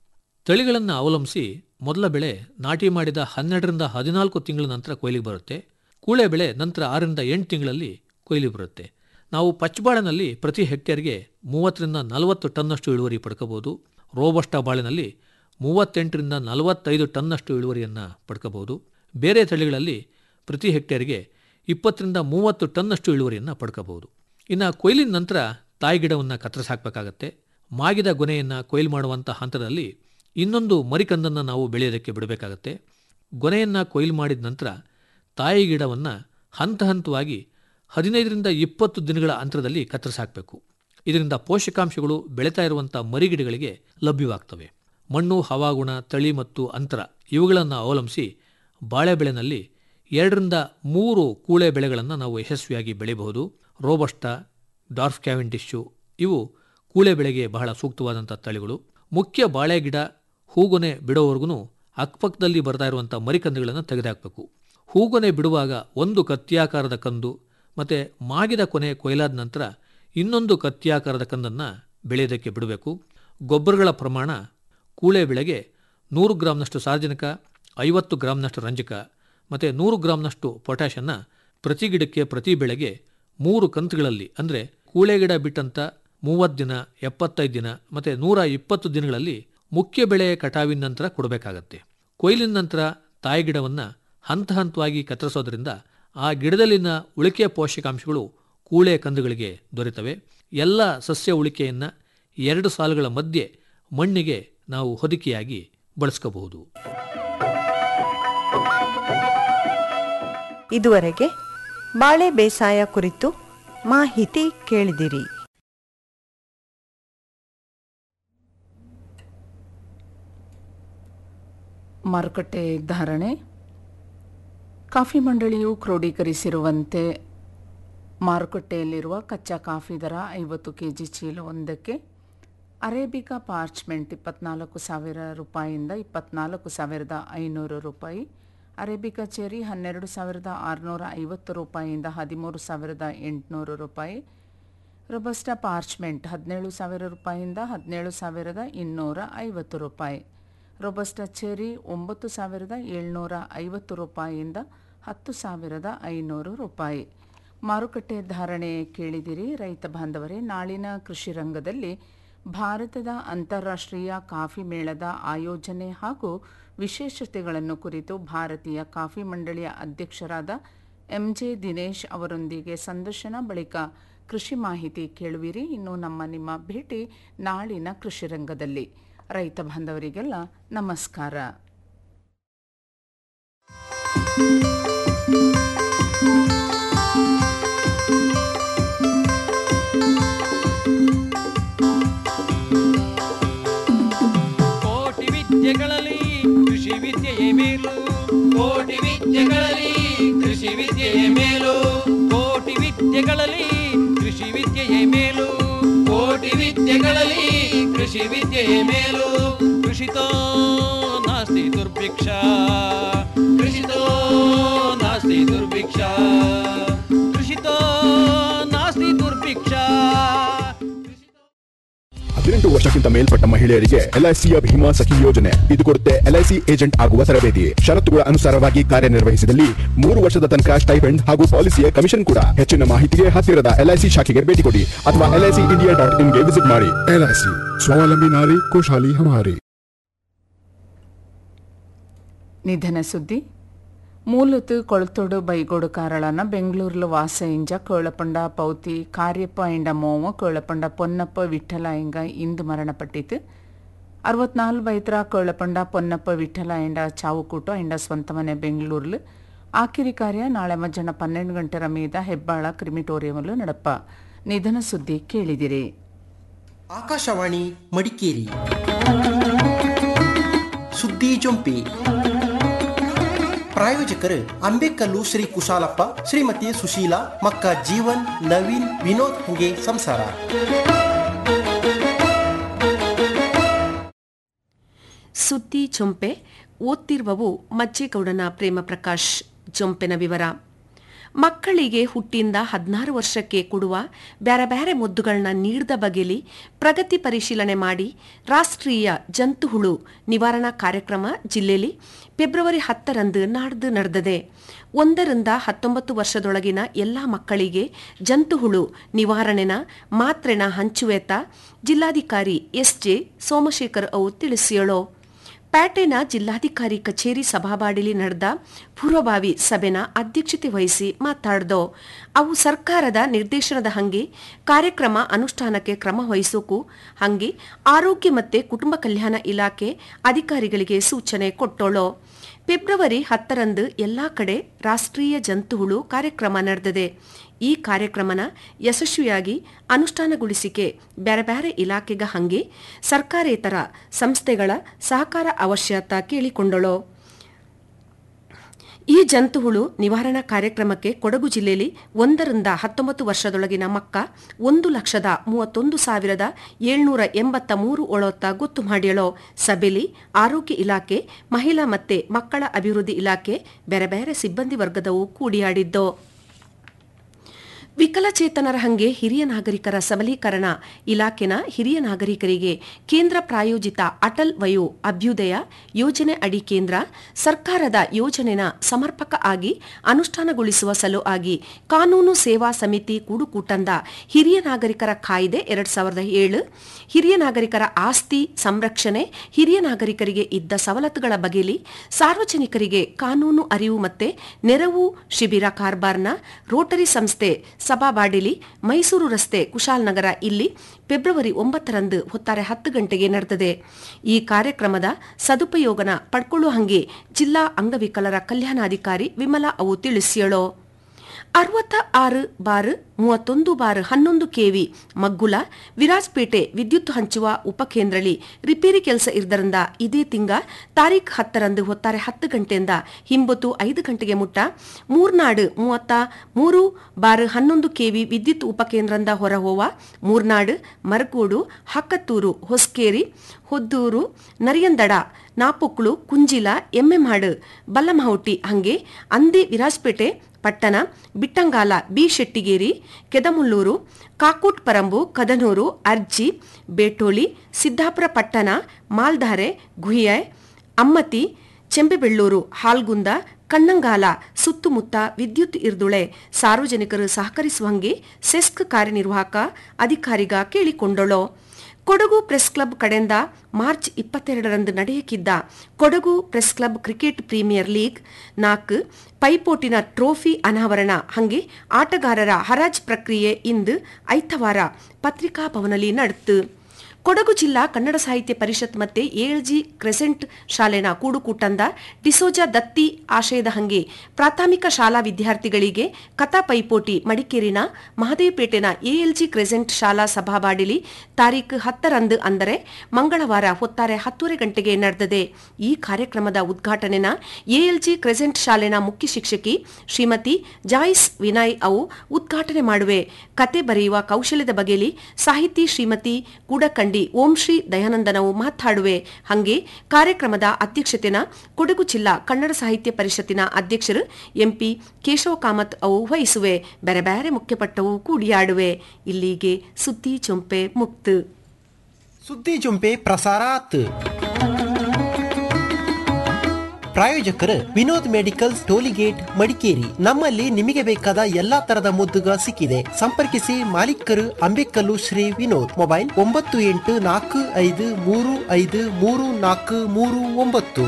ತಳಿಗಳನ್ನು ಅವಲಂಬಿಸಿ ಮೊದಲ ಬೆಳೆ ನಾಟಿ ಮಾಡಿದ ಹನ್ನೆರಡರಿಂದ ಹದಿನಾಲ್ಕು ತಿಂಗಳ ನಂತರ ಕೊಯ್ಲಿಗೆ ಬರುತ್ತೆ ಕೂಳೆ ಬೆಳೆ ನಂತರ ಆರರಿಂದ ಎಂಟು ತಿಂಗಳಲ್ಲಿ ಕೊಯ್ಲಿಗೆ ಬರುತ್ತೆ ನಾವು ಪಚ್ಚಬಾಳೆನಲ್ಲಿ ಪ್ರತಿ ಹೆಕ್ಟೇರ್ಗೆ ಮೂವತ್ತರಿಂದ ನಲವತ್ತು ಟನ್ನಷ್ಟು ಇಳುವರಿ ಪಡ್ಕೋಬೋದು ರೋಬಸ್ಟ ಬಾಳೆನಲ್ಲಿ ಮೂವತ್ತೆಂಟರಿಂದ ನಲವತ್ತೈದು ಟನ್ನಷ್ಟು ಇಳುವರಿಯನ್ನು ಪಡ್ಕೋಬೋದು ಬೇರೆ ತಳಿಗಳಲ್ಲಿ ಪ್ರತಿ ಹೆಕ್ಟೇರ್ಗೆ ಇಪ್ಪತ್ತರಿಂದ ಮೂವತ್ತು ಟನ್ನಷ್ಟು ಇಳುವರಿಯನ್ನು ಪಡ್ಕೋಬಹುದು ಇನ್ನು ಕೊಯ್ಲಿನ ನಂತರ ತಾಯಿ ಗಿಡವನ್ನು ಕತ್ತರಿಸಿ ಹಾಕಬೇಕಾಗತ್ತೆ ಮಾಗಿದ ಗೊನೆಯನ್ನು ಕೊಯ್ಲು ಮಾಡುವಂಥ ಹಂತದಲ್ಲಿ ಇನ್ನೊಂದು ಮರಿಕಂದನ್ನು ನಾವು ಬೆಳೆಯೋದಕ್ಕೆ ಬಿಡಬೇಕಾಗತ್ತೆ ಗೊನೆಯನ್ನು ಕೊಯ್ಲು ಮಾಡಿದ ನಂತರ ತಾಯಿ ಗಿಡವನ್ನು ಹಂತ ಹಂತವಾಗಿ ಹದಿನೈದರಿಂದ ಇಪ್ಪತ್ತು ದಿನಗಳ ಅಂತರದಲ್ಲಿ ಕತ್ತರಿಸಿ ಹಾಕಬೇಕು ಇದರಿಂದ ಪೋಷಕಾಂಶಗಳು ಬೆಳೀತಾ ಇರುವಂಥ ಮರಿಗಿಡಗಳಿಗೆ ಲಭ್ಯವಾಗ್ತವೆ ಮಣ್ಣು ಹವಾಗುಣ ತಳಿ ಮತ್ತು ಅಂತರ ಇವುಗಳನ್ನು ಅವಲಂಬಿಸಿ ಬಾಳೆ ಬೆಳೆನಲ್ಲಿ ಎರಡರಿಂದ ಮೂರು ಕೂಳೆ ಬೆಳೆಗಳನ್ನು ನಾವು ಯಶಸ್ವಿಯಾಗಿ ಬೆಳೆಯಬಹುದು ರೋಬಸ್ಟ ಡಾರ್ಫ್ ಕ್ಯಾವೆಂಟಿಶ್ಯು ಇವು ಕೂಳೆ ಬೆಳೆಗೆ ಬಹಳ ಸೂಕ್ತವಾದಂಥ ತಳಿಗಳು ಮುಖ್ಯ ಬಾಳೆ ಗಿಡ ಹೂಗೊನೆ ಬಿಡೋವರೆಗೂ ಅಕ್ಕಪಕ್ಕದಲ್ಲಿ ಬರ್ತಾ ಇರುವಂಥ ಮರಿಕಂದುಗಳನ್ನು ತೆಗೆದುಹಾಕಬೇಕು ಹೂಗೊನೆ ಬಿಡುವಾಗ ಒಂದು ಕತ್ತಿಯಾಕಾರದ ಕಂದು ಮತ್ತು ಮಾಗಿದ ಕೊನೆ ಕೊಯ್ಲಾದ ನಂತರ ಇನ್ನೊಂದು ಕತ್ತಿಯಾಕಾರದ ಕಂದನ್ನು ಬೆಳೆಯೋದಕ್ಕೆ ಬಿಡಬೇಕು ಗೊಬ್ಬರಗಳ ಪ್ರಮಾಣ ಕೂಳೆ ಬೆಳೆಗೆ ನೂರು ಗ್ರಾಮ್ನಷ್ಟು ಸಾರ್ವಜನಿಕ ಐವತ್ತು ಗ್ರಾಮ್ನಷ್ಟು ರಂಜಕ ಮತ್ತು ನೂರು ಗ್ರಾಮ್ನಷ್ಟು ಪೊಟ್ಯಾಷನ್ನು ಪ್ರತಿ ಗಿಡಕ್ಕೆ ಪ್ರತಿ ಬೆಳೆಗೆ ಮೂರು ಕಂತುಗಳಲ್ಲಿ ಅಂದರೆ ಕೂಳೆ ಗಿಡ ಬಿಟ್ಟಂಥ ಮೂವತ್ತು ದಿನ ಎಪ್ಪತ್ತೈದು ದಿನ ಮತ್ತು ನೂರ ಇಪ್ಪತ್ತು ದಿನಗಳಲ್ಲಿ ಮುಖ್ಯ ಬೆಳೆ ಕಟಾವಿನ ನಂತರ ಕೊಡಬೇಕಾಗತ್ತೆ ಕೊಯ್ಲಿನ ನಂತರ ತಾಯಿ ಗಿಡವನ್ನು ಹಂತ ಹಂತವಾಗಿ ಕತ್ತರಿಸೋದ್ರಿಂದ ಆ ಗಿಡದಲ್ಲಿನ ಉಳಿಕೆ ಪೋಷಕಾಂಶಗಳು ಕೂಳೆ ಕಂದುಗಳಿಗೆ ದೊರೆತವೆ ಎಲ್ಲ ಸಸ್ಯ ಉಳಿಕೆಯನ್ನು ಎರಡು ಸಾಲುಗಳ ಮಧ್ಯೆ ಮಣ್ಣಿಗೆ ನಾವು ಹೊದಿಕೆಯಾಗಿ ಬಳಸ್ಕೋಬಹುದು ಇದುವರೆಗೆ ಬಾಳೆ ಬೇಸಾಯ ಕುರಿತು ಮಾಹಿತಿ ಕೇಳಿದಿರಿ ಮಾರುಕಟ್ಟೆ ಧಾರಣೆ ಕಾಫಿ ಮಂಡಳಿಯು ಕ್ರೋಢೀಕರಿಸಿರುವಂತೆ ಮಾರುಕಟ್ಟೆಯಲ್ಲಿರುವ ಕಚ್ಚಾ ಕಾಫಿ ದರ ಐವತ್ತು ಕೆ ಜಿ ಚೀಲ ಒಂದಕ್ಕೆ ಅರೇಬಿಕಾ ಪಾರ್ಚ್ಮೆಂಟ್ ಇಪ್ಪತ್ನಾಲ್ಕು ಸಾವಿರ ರೂಪಾಯಿಯಿಂದ ಇಪ್ಪತ್ನಾಲ್ಕು ಸಾವಿರದ ಐನೂರು ರೂಪಾಯಿ ಅರೇಬಿಕಾ ಚೆರಿ ಹನ್ನೆರಡು ಸಾವಿರದ ಆರುನೂರ ಐವತ್ತು ರೂಪಾಯಿಯಿಂದ ಹದಿಮೂರು ಸಾವಿರದ ಎಂಟುನೂರು ರೂಪಾಯಿ ರೊಬಸ್ಟಾ ಪಾರ್ಚ್ಮೆಂಟ್ ಹದಿನೇಳು ಸಾವಿರ ರೂಪಾಯಿಯಿಂದ ಹದಿನೇಳು ಸಾವಿರದ ಇನ್ನೂರ ಐವತ್ತು ರೂಪಾಯಿ ರೊಬಸ್ಟಾ ಚೆರಿ ಒಂಬತ್ತು ಸಾವಿರದ ಏಳ್ನೂರ ಐವತ್ತು ರೂಪಾಯಿಯಿಂದ ಹತ್ತು ಸಾವಿರದ ಐನೂರು ರೂಪಾಯಿ ಮಾರುಕಟ್ಟೆ ಧಾರಣೆ ಕೇಳಿದಿರಿ ರೈತ ಬಾಂಧವರೇ ನಾಳಿನ ಕೃಷಿ ರಂಗದಲ್ಲಿ ಭಾರತದ ಅಂತಾರಾಷ್ಟ್ರೀಯ ಕಾಫಿ ಮೇಳದ ಆಯೋಜನೆ ಹಾಗೂ ವಿಶೇಷತೆಗಳನ್ನು ಕುರಿತು ಭಾರತೀಯ ಕಾಫಿ ಮಂಡಳಿಯ ಅಧ್ಯಕ್ಷರಾದ ಎಂಜೆ ದಿನೇಶ್ ಅವರೊಂದಿಗೆ ಸಂದರ್ಶನ ಬಳಿಕ ಕೃಷಿ ಮಾಹಿತಿ ಕೇಳುವಿರಿ ಇನ್ನು ನಮ್ಮ ನಿಮ್ಮ ಭೇಟಿ ನಾಳಿನ ಕೃಷಿ ರಂಗದಲ್ಲಿ ರೈತ ಬಾಂಧವರಿಗೆಲ್ಲ ನಮಸ್ಕಾರ ಕೋಟಿ ವಿದ್ಯೆಗಳಲ್ಲಿ ಕೃಷಿ ವಿದ್ಯೆಯೇ ಮೇಲು ಕೋಟಿ ವಿದ್ಯೆಗಳಲ್ಲಿ ಕೃಷಿ ವಿದ್ಯೆಯೇ ಮೇಲು ಕೋಟಿ ವಿದ್ಯೆಗಳಲ್ಲಿ ಕೃಷಿ ವಿದ್ಯೆಯೇ ಮೇಲು ಕೋಟಿ ವಿದ್ಯೆಗಳಲ್ಲಿ ಕೃಷಿ ವಿದ್ಯೆಯೇ ಮೇಲು ಕೃಷಿತೋ ನಾಸ್ತಿ ದುರ್ಭಿಕ್ಷ ಕೃಷಿತೋ ನಾಸ್ತಿ ದುರ್ಭಿಕ್ಷ ಕೃಷಿತೋ ನಾಸ್ತಿ ದುರ್ಭಿಕ್ಷ ಹದಿನೆಂಟು ವರ್ಷಕ್ಕಿಂತ ಮೇಲ್ಪಟ್ಟ ಮಹಿಳೆಯರಿಗೆ ಎಲ್ಐಸಿಯ ಭೀಮಾ ಸಖಿ ಯೋಜನೆ ಇದು ಕೊಡುತ್ತೆ ಎಲ್ಐಸಿ ಏಜೆಂಟ್ ಆಗುವ ತರಬೇತಿ ಷರತ್ತುಗಳ ಅನುಸಾರವಾಗಿ ಕಾರ್ಯನಿರ್ವಹಿಸಿದಲ್ಲಿ ಮೂರು ವರ್ಷದ ತನಕ ಸ್ಟೈಫೆಂಡ್ ಹಾಗೂ ಪಾಲಿಸಿಯ ಕಮಿಷನ್ ಕೂಡ ಹೆಚ್ಚಿನ ಮಾಹಿತಿಗೆ ಹತ್ತಿರದ ಎಲ್ಐಸಿ ಶಾಖೆಗೆ ಭೇಟಿ ಕೊಡಿ ಅಥವಾ ಎಲ್ಐಸಿ ಇಂಡಿಯಾ ಡಾಟ್ ಇನ್ಗೆ ವಿಸಿಟ್ ಮಾಡಿ एलआईसी स्वावलंबी नारी खुशहाली हमारी ನಿಧನ ಸುದ್ದಿ ಮೂಲತು ಕೊಳತೋಡು ಬೈಗೋಡು ಕಾರಳನ ಬೆಂಗಳೂರಿಲು ವಾಸ ಇಂಜ ಕೇಳಪಂಡ ಪೌತಿ ಕಾರ್ಯಪ್ಪ ಎಂಡ ಮೋವ ಕೇಳಪಂಡ ಪೊನ್ನಪ್ಪ ವಿಠಲ ಎಂಗ ಇಂದು ಮರಣಪಟ್ಟಿತು ಅರವತ್ನಾಲ್ಕು ಬೈತ್ರ ಕೇಳಪಂಡ ಪೊನ್ನಪ್ಪ ವಿಠಲ ಎಂಡ ಚಾವು ಕೂಟು ಎಂಡ ಸ್ವಂತ ಮನೆ ಬೆಂಗಳೂರಿಲು ಆಕಿರಿ ಕಾರ್ಯ ನಾಳೆ ಮಧ್ಯಾಹ್ನ ಪನ್ನೆರಡು ಗಂಟೆರ ಮೀದ ಹೆಬ್ಬಾಳ ಕ್ರಿಮಿಟೋರಿಯಂಲು ನಡಪ ನಿಧನ ಸುದ್ದಿ ಕೇಳಿದಿರಿ ಆಕಾಶವಾಣಿ ಮಡಿಕೇರಿ ಸುದ್ದಿ ಜೊಂಪಿ ಪ್ರಾಯೋಜಕರು ಅಂಬೇಕಲ್ಲು ಶ್ರೀ ಕುಶಾಲಪ್ಪ ಶ್ರೀಮತಿ ಸುಶೀಲಾ ಮಕ್ಕ ಜೀವನ್ ನವೀನ್ ವಿನೋದ್ ಹಂಗೆ ಸಂಸಾರ ಸುದ್ದಿ ಜೊಂಪೆ ಓದ್ತಿರುವವು ಮಜ್ಜೇಗೌಡನ ಪ್ರೇಮ ಪ್ರಕಾಶ್ ಜೊಂಪೆನ ವಿವರ ಮಕ್ಕಳಿಗೆ ಹುಟ್ಟಿಂದ ಹದಿನಾರು ವರ್ಷಕ್ಕೆ ಕೊಡುವ ಬ್ಯಾರೆ ಬ್ಯಾರೆ ಮುದ್ದುಗಳನ್ನ ನೀಡದ ಬಗೆಲಿ ಪ್ರಗತಿ ಪರಿಶೀಲನೆ ಮಾಡಿ ರಾಷ್ಟ್ರೀಯ ಜಂತುಹುಳು ನಿವಾರಣಾ ಕಾರ್ಯಕ್ರಮ ಜಿಲ್ಲೆಯಲ್ಲಿ ಫೆಬ್ರವರಿ ಹತ್ತರಂದು ನಾಡ್ದು ನಡೆದದೆ ಒಂದರಿಂದ ಹತ್ತೊಂಬತ್ತು ವರ್ಷದೊಳಗಿನ ಎಲ್ಲ ಮಕ್ಕಳಿಗೆ ಜಂತುಹುಳು ನಿವಾರಣೆನ ಮಾತ್ರೆನ ಹಂಚುವೆತ ಜಿಲ್ಲಾಧಿಕಾರಿ ಎಸ್ ಜೆ ಸೋಮಶೇಖರ್ ಅವು ತಿಳಿಸಿಯಳೋ ಪ್ಯಾಟೆನ ಜಿಲ್ಲಾಧಿಕಾರಿ ಕಚೇರಿ ಸಭಾಬಾಡಿಲಿ ನಡೆದ ಪೂರ್ವಭಾವಿ ಸಭೆನ ಅಧ್ಯಕ್ಷತೆ ವಹಿಸಿ ಮಾತಾಡ್ದೋ ಅವು ಸರ್ಕಾರದ ನಿರ್ದೇಶನದ ಹಂಗೆ ಕಾರ್ಯಕ್ರಮ ಅನುಷ್ಠಾನಕ್ಕೆ ಕ್ರಮ ವಹಿಸೋಕು ಹಂಗೆ ಆರೋಗ್ಯ ಮತ್ತೆ ಕುಟುಂಬ ಕಲ್ಯಾಣ ಇಲಾಖೆ ಅಧಿಕಾರಿಗಳಿಗೆ ಸೂಚನೆ ಕೊಟ್ಟೋಳೋ ಫೆಬ್ರವರಿ ಹತ್ತರಂದು ಎಲ್ಲಾ ಕಡೆ ರಾಷ್ಟ್ರೀಯ ಜಂತುಹುಳು ಕಾರ್ಯಕ್ರಮ ನಡೆದಿದೆ ಈ ಕಾರ್ಯಕ್ರಮನ ಯಶಸ್ವಿಯಾಗಿ ಅನುಷ್ಠಾನಗೊಳಿಸಿಕೆ ಬ್ಯಾರೆ ಬ್ಯಾರೆ ಇಲಾಖೆಗ ಹಂಗೆ ಸರ್ಕಾರೇತರ ಸಂಸ್ಥೆಗಳ ಸಹಕಾರ ಅವಶ್ಯತ ಕೇಳಿಕೊಂಡಳು ಈ ಜಂತುಹುಳು ನಿವಾರಣಾ ಕಾರ್ಯಕ್ರಮಕ್ಕೆ ಕೊಡಗು ಜಿಲ್ಲೆಯಲ್ಲಿ ಒಂದರಿಂದ ಹತ್ತೊಂಬತ್ತು ವರ್ಷದೊಳಗಿನ ಮಕ್ಕ ಒಂದು ಲಕ್ಷದ ಮೂವತ್ತೊಂದು ಸಾವಿರದ ಏಳ್ನೂರ ಎಂಬತ್ತ ಮೂರು ಒಳೊತ್ತ ಗೊತ್ತು ಮಾಡ್ಯಳೋ ಸಭೆಲಿ ಆರೋಗ್ಯ ಇಲಾಖೆ ಮಹಿಳಾ ಮತ್ತೆ ಮಕ್ಕಳ ಅಭಿವೃದ್ಧಿ ಇಲಾಖೆ ಬೇರೆ ಬೇರೆ ಸಿಬ್ಬಂದಿ ವರ್ಗದವು ಕೂಡಿಯಾಡಿದ್ದೋ ವಿಕಲಚೇತನರ ಹಂಗೆ ಹಿರಿಯ ನಾಗರಿಕರ ಸಬಲೀಕರಣ ಇಲಾಖೆನ ಹಿರಿಯ ನಾಗರಿಕರಿಗೆ ಕೇಂದ್ರ ಪ್ರಾಯೋಜಿತ ಅಟಲ್ ವಯೋ ಅಭ್ಯುದಯ ಯೋಜನೆ ಅಡಿ ಕೇಂದ್ರ ಸರ್ಕಾರದ ಯೋಜನೆನ ಸಮರ್ಪಕ ಆಗಿ ಅನುಷ್ಠಾನಗೊಳಿಸುವ ಸಲುವಾಗಿ ಕಾನೂನು ಸೇವಾ ಸಮಿತಿ ಕೂಡುಕೂಟಂದ ಹಿರಿಯ ನಾಗರಿಕರ ಕಾಯ್ದೆ ಎರಡ್ ಸಾವಿರದ ಏಳು ಹಿರಿಯ ನಾಗರಿಕರ ಆಸ್ತಿ ಸಂರಕ್ಷಣೆ ಹಿರಿಯ ನಾಗರಿಕರಿಗೆ ಇದ್ದ ಸವಲತ್ತುಗಳ ಬಗೆಲಿ ಸಾರ್ವಜನಿಕರಿಗೆ ಕಾನೂನು ಅರಿವು ಮತ್ತೆ ನೆರವು ಶಿಬಿರ ಕಾರ್ಬಾರ್ನ ರೋಟರಿ ಸಂಸ್ಥೆ ಸಭಾಬಾಡಿಲಿ ಮೈಸೂರು ರಸ್ತೆ ಕುಶಾಲನಗರ ಇಲ್ಲಿ ಫೆಬ್ರವರಿ ಒಂಬತ್ತರಂದು ಹೊತ್ತಾರೆ ಹತ್ತು ಗಂಟೆಗೆ ನಡೆದಿದೆ ಈ ಕಾರ್ಯಕ್ರಮದ ಸದುಪಯೋಗನ ಪಡ್ಕೊಳ್ಳೋ ಹಂಗೆ ಜಿಲ್ಲಾ ಅಂಗವಿಕಲರ ಕಲ್ಯಾಣಾಧಿಕಾರಿ ವಿಮಲಾ ಅವು ತಿಳಿಸಿಯಳೋ ಅರವತ್ತ ಆರು ಬಾರ್ ಮೂವತ್ತೊಂದು ಬಾರ್ ಹನ್ನೊಂದು ಕೆವಿ ಮಗ್ಗುಲ ವಿರಾಜ್ಪೇಟೆ ವಿದ್ಯುತ್ ಹಂಚುವ ಉಪಕೇಂದ್ರಳಿ ರಿಪೇರಿ ಕೆಲಸ ಇರ್ದರಿಂದ ಇದೇ ತಿಂಗ ತಾರೀಖ್ ಹತ್ತರಂದು ಹೊತ್ತಾರೆ ಹತ್ತು ಗಂಟೆಯಿಂದ ಹಿಂಬತ್ತು ಐದು ಗಂಟೆಗೆ ಮುಟ್ಟ ಮೂರ್ನಾಡು ಮೂವತ್ತ ಮೂರು ಬಾರ್ ಹನ್ನೊಂದು ಕೆವಿ ವಿದ್ಯುತ್ ಉಪಕೇಂದ್ರದಿಂದ ಹೊರಹೋವ ಮೂರ್ನಾಡು ಮರಗೋಡು ಹಕ್ಕತ್ತೂರು ಹೊಸ್ಕೇರಿ ಹೊದ್ದೂರು ನರಿಯಂದಡ ನಾಪೊಕ್ಳು ಕುಂಜಿಲ ಎಮ್ಮೆಮಾಡು ಬಲ್ಲಮಹೌಟಿ ಹಂಗೆ ಅಂದಿ ವಿರಾಜ್ಪೇಟೆ ಪಟ್ಟಣ ಬಿಟ್ಟಂಗಾಲ ಬಿ ಶೆಟ್ಟಿಗೇರಿ ಕೆದಮುಲ್ಲೂರು ಕಾಕೂಟ್ ಪರಂಬು ಕದನೂರು ಅರ್ಜಿ ಬೇಟೋಳಿ ಸಿದ್ದಾಪುರ ಪಟ್ಟಣ ಮಾಲ್ಧಾರೆ ಗುಹಿಯೆ ಅಮ್ಮತಿ ಚೆಂಬೆಬೆಳ್ಳೂರು ಹಾಲ್ಗುಂದ ಕಣ್ಣಂಗಾಲ ಸುತ್ತಮುತ್ತ ವಿದ್ಯುತ್ ಇರ್ದುಳೆ ಸಾರ್ವಜನಿಕರು ಸಹಕರಿಸುವಂಗೆ ಸೆಸ್ಕ್ ಕಾರ್ಯನಿರ್ವಾಹಕ ಅಧಿಕಾರಿಗ ಕೇಳಿಕೊಂಡಳು ಕೊಡಗು ಪ್ರೆಸ್ ಕ್ಲಬ್ ಕಡೆಯಿಂದ ಮಾರ್ಚ್ ಇಪ್ಪತ್ತೆರಡರಂದು ನಡೆಯಕ್ಕಿದ್ದ Kodagu press club cricket premier league ನಾಲ್ಕು ಪೈಪೋಟಿನ ಟ್ರೋಫಿ ಅನಾವರಣ ಹಂಗೆ ಆಟಗಾರರ ಹರಾಜ್ ಪ್ರಕ್ರಿಯೆ ಇಂದು ಐತವಾರ ಪತ್ರಿಕಾ ಭವನದಲ್ಲಿ ನಡೆತು ಕೊಡಗು ಜಿಲ್ಲಾ ಕನ್ನಡ ಸಾಹಿತ್ಯ ಪರಿಷತ್ ಮತ್ತೆ ಎಎಲ್ಜಿ ಕ್ರೆಸೆಂಟ್ ಶಾಲೆನ ಕೂಡುಕೂಟಂದ ಡಿಸೋಜಾ ದತ್ತಿ ಆಶಯದ ಹಂಗೆ ಪ್ರಾಥಮಿಕ ಶಾಲಾ ವಿದ್ಯಾರ್ಥಿಗಳಿಗೆ ಕಥಾ ಪೈಪೋಟಿ ಮಡಿಕೇರಿನ ಮಹದೇವಪೇಟೆನ ಎಎಲ್ಜಿ ಕ್ರೆಸೆಂಟ್ ಶಾಲಾ ಸಭಾಬಾಡಿಲಿ ತಾರೀಖು ಹತ್ತರಂದು ಅಂದರೆ ಮಂಗಳವಾರ ಹೊತ್ತಾರೆ ಹತ್ತೂವರೆ ಗಂಟೆಗೆ ನಡೆದಿದೆ ಈ ಕಾರ್ಯಕ್ರಮದ ಉದ್ಘಾಟನೆನ ಎಎಲ್ಜಿ ಕ್ರೆಸೆಂಟ್ ಶಾಲೆನ ಮುಖ್ಯ ಶಿಕ್ಷಕಿ ಶ್ರೀಮತಿ ಜಾಯ್ಸ್ ವಿನಯ್ ಅವು ಉದ್ಘಾಟನೆ ಮಾಡುವೆ ಕತೆ ಬರೆಯುವ ಕೌಶಲ್ಯದ ಬಗೆಲಿ ಸಾಹಿತಿ ಶ್ರೀಮತಿ ಕೂಡಕಂಡಿ ಓಂ ಶ್ರೀ ದಯಾನಂದನವು ಮಾತಾಡುವೆ ಹಂಗೆ ಕಾರ್ಯಕ್ರಮದ ಅಧ್ಯಕ್ಷತೆನ ಕೊಡಗು ಜಿಲ್ಲಾ ಕನ್ನಡ ಸಾಹಿತ್ಯ ಪರಿಷತ್ತಿನ ಅಧ್ಯಕ್ಷರು ಎಂಪಿ ಕೇಶವ ಕಾಮತ್ ಅವು ವಹಿಸುವೆ ಬೇರೆ ಬೇರೆ ಮುಖ್ಯಪಟ್ಟವು ಕೂಡಿಯಾಡುವೆ ಇಲ್ಲಿಗೆ ಸುದ್ದಿ ಚೊಂಪೆ ಮುಕ್ತು ಸುದ್ದಿ ಜೊಂಪೆ ಪ್ರಸಾರಾತ್ ಪ್ರಾಯೋಜಕರು ವಿನೋದ್ ಮೆಡಿಕಲ್ಸ್ ಟೋಲಿಗೇಟ್ ಮಡಿಕೇರಿ ನಮ್ಮಲ್ಲಿ ನಿಮಗೆ ಬೇಕಾದ ಎಲ್ಲಾ ತರದ ಮುದ್ದುಗ ಸಿಕ್ಕಿದೆ ಸಂಪರ್ಕಿಸಿ ಮಾಲೀಕರು ಅಂಬೇಕಲ್ಲು ಶ್ರೀ ವಿನೋದ್ ಮೊಬೈಲ್ ಒಂಬತ್ತು ಎಂಟು ನಾಲ್ಕು ಐದು ಮೂರು ಐದು ಮೂರು ನಾಲ್ಕು ಮೂರು ಒಂಬತ್ತು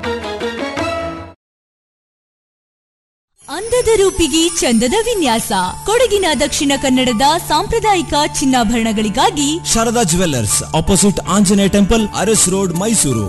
ಅಂದದ ರೂಪಿಗೆ ಚಂದದ ವಿನ್ಯಾಸ ಕೊಡಗಿನ ದಕ್ಷಿಣ ಕನ್ನಡದ ಸಾಂಪ್ರದಾಯಿಕ ಚಿನ್ನಾಭರಣಗಳಿಗಾಗಿ Sharada jewellers opposite Anjaneya temple Aras road Mysuru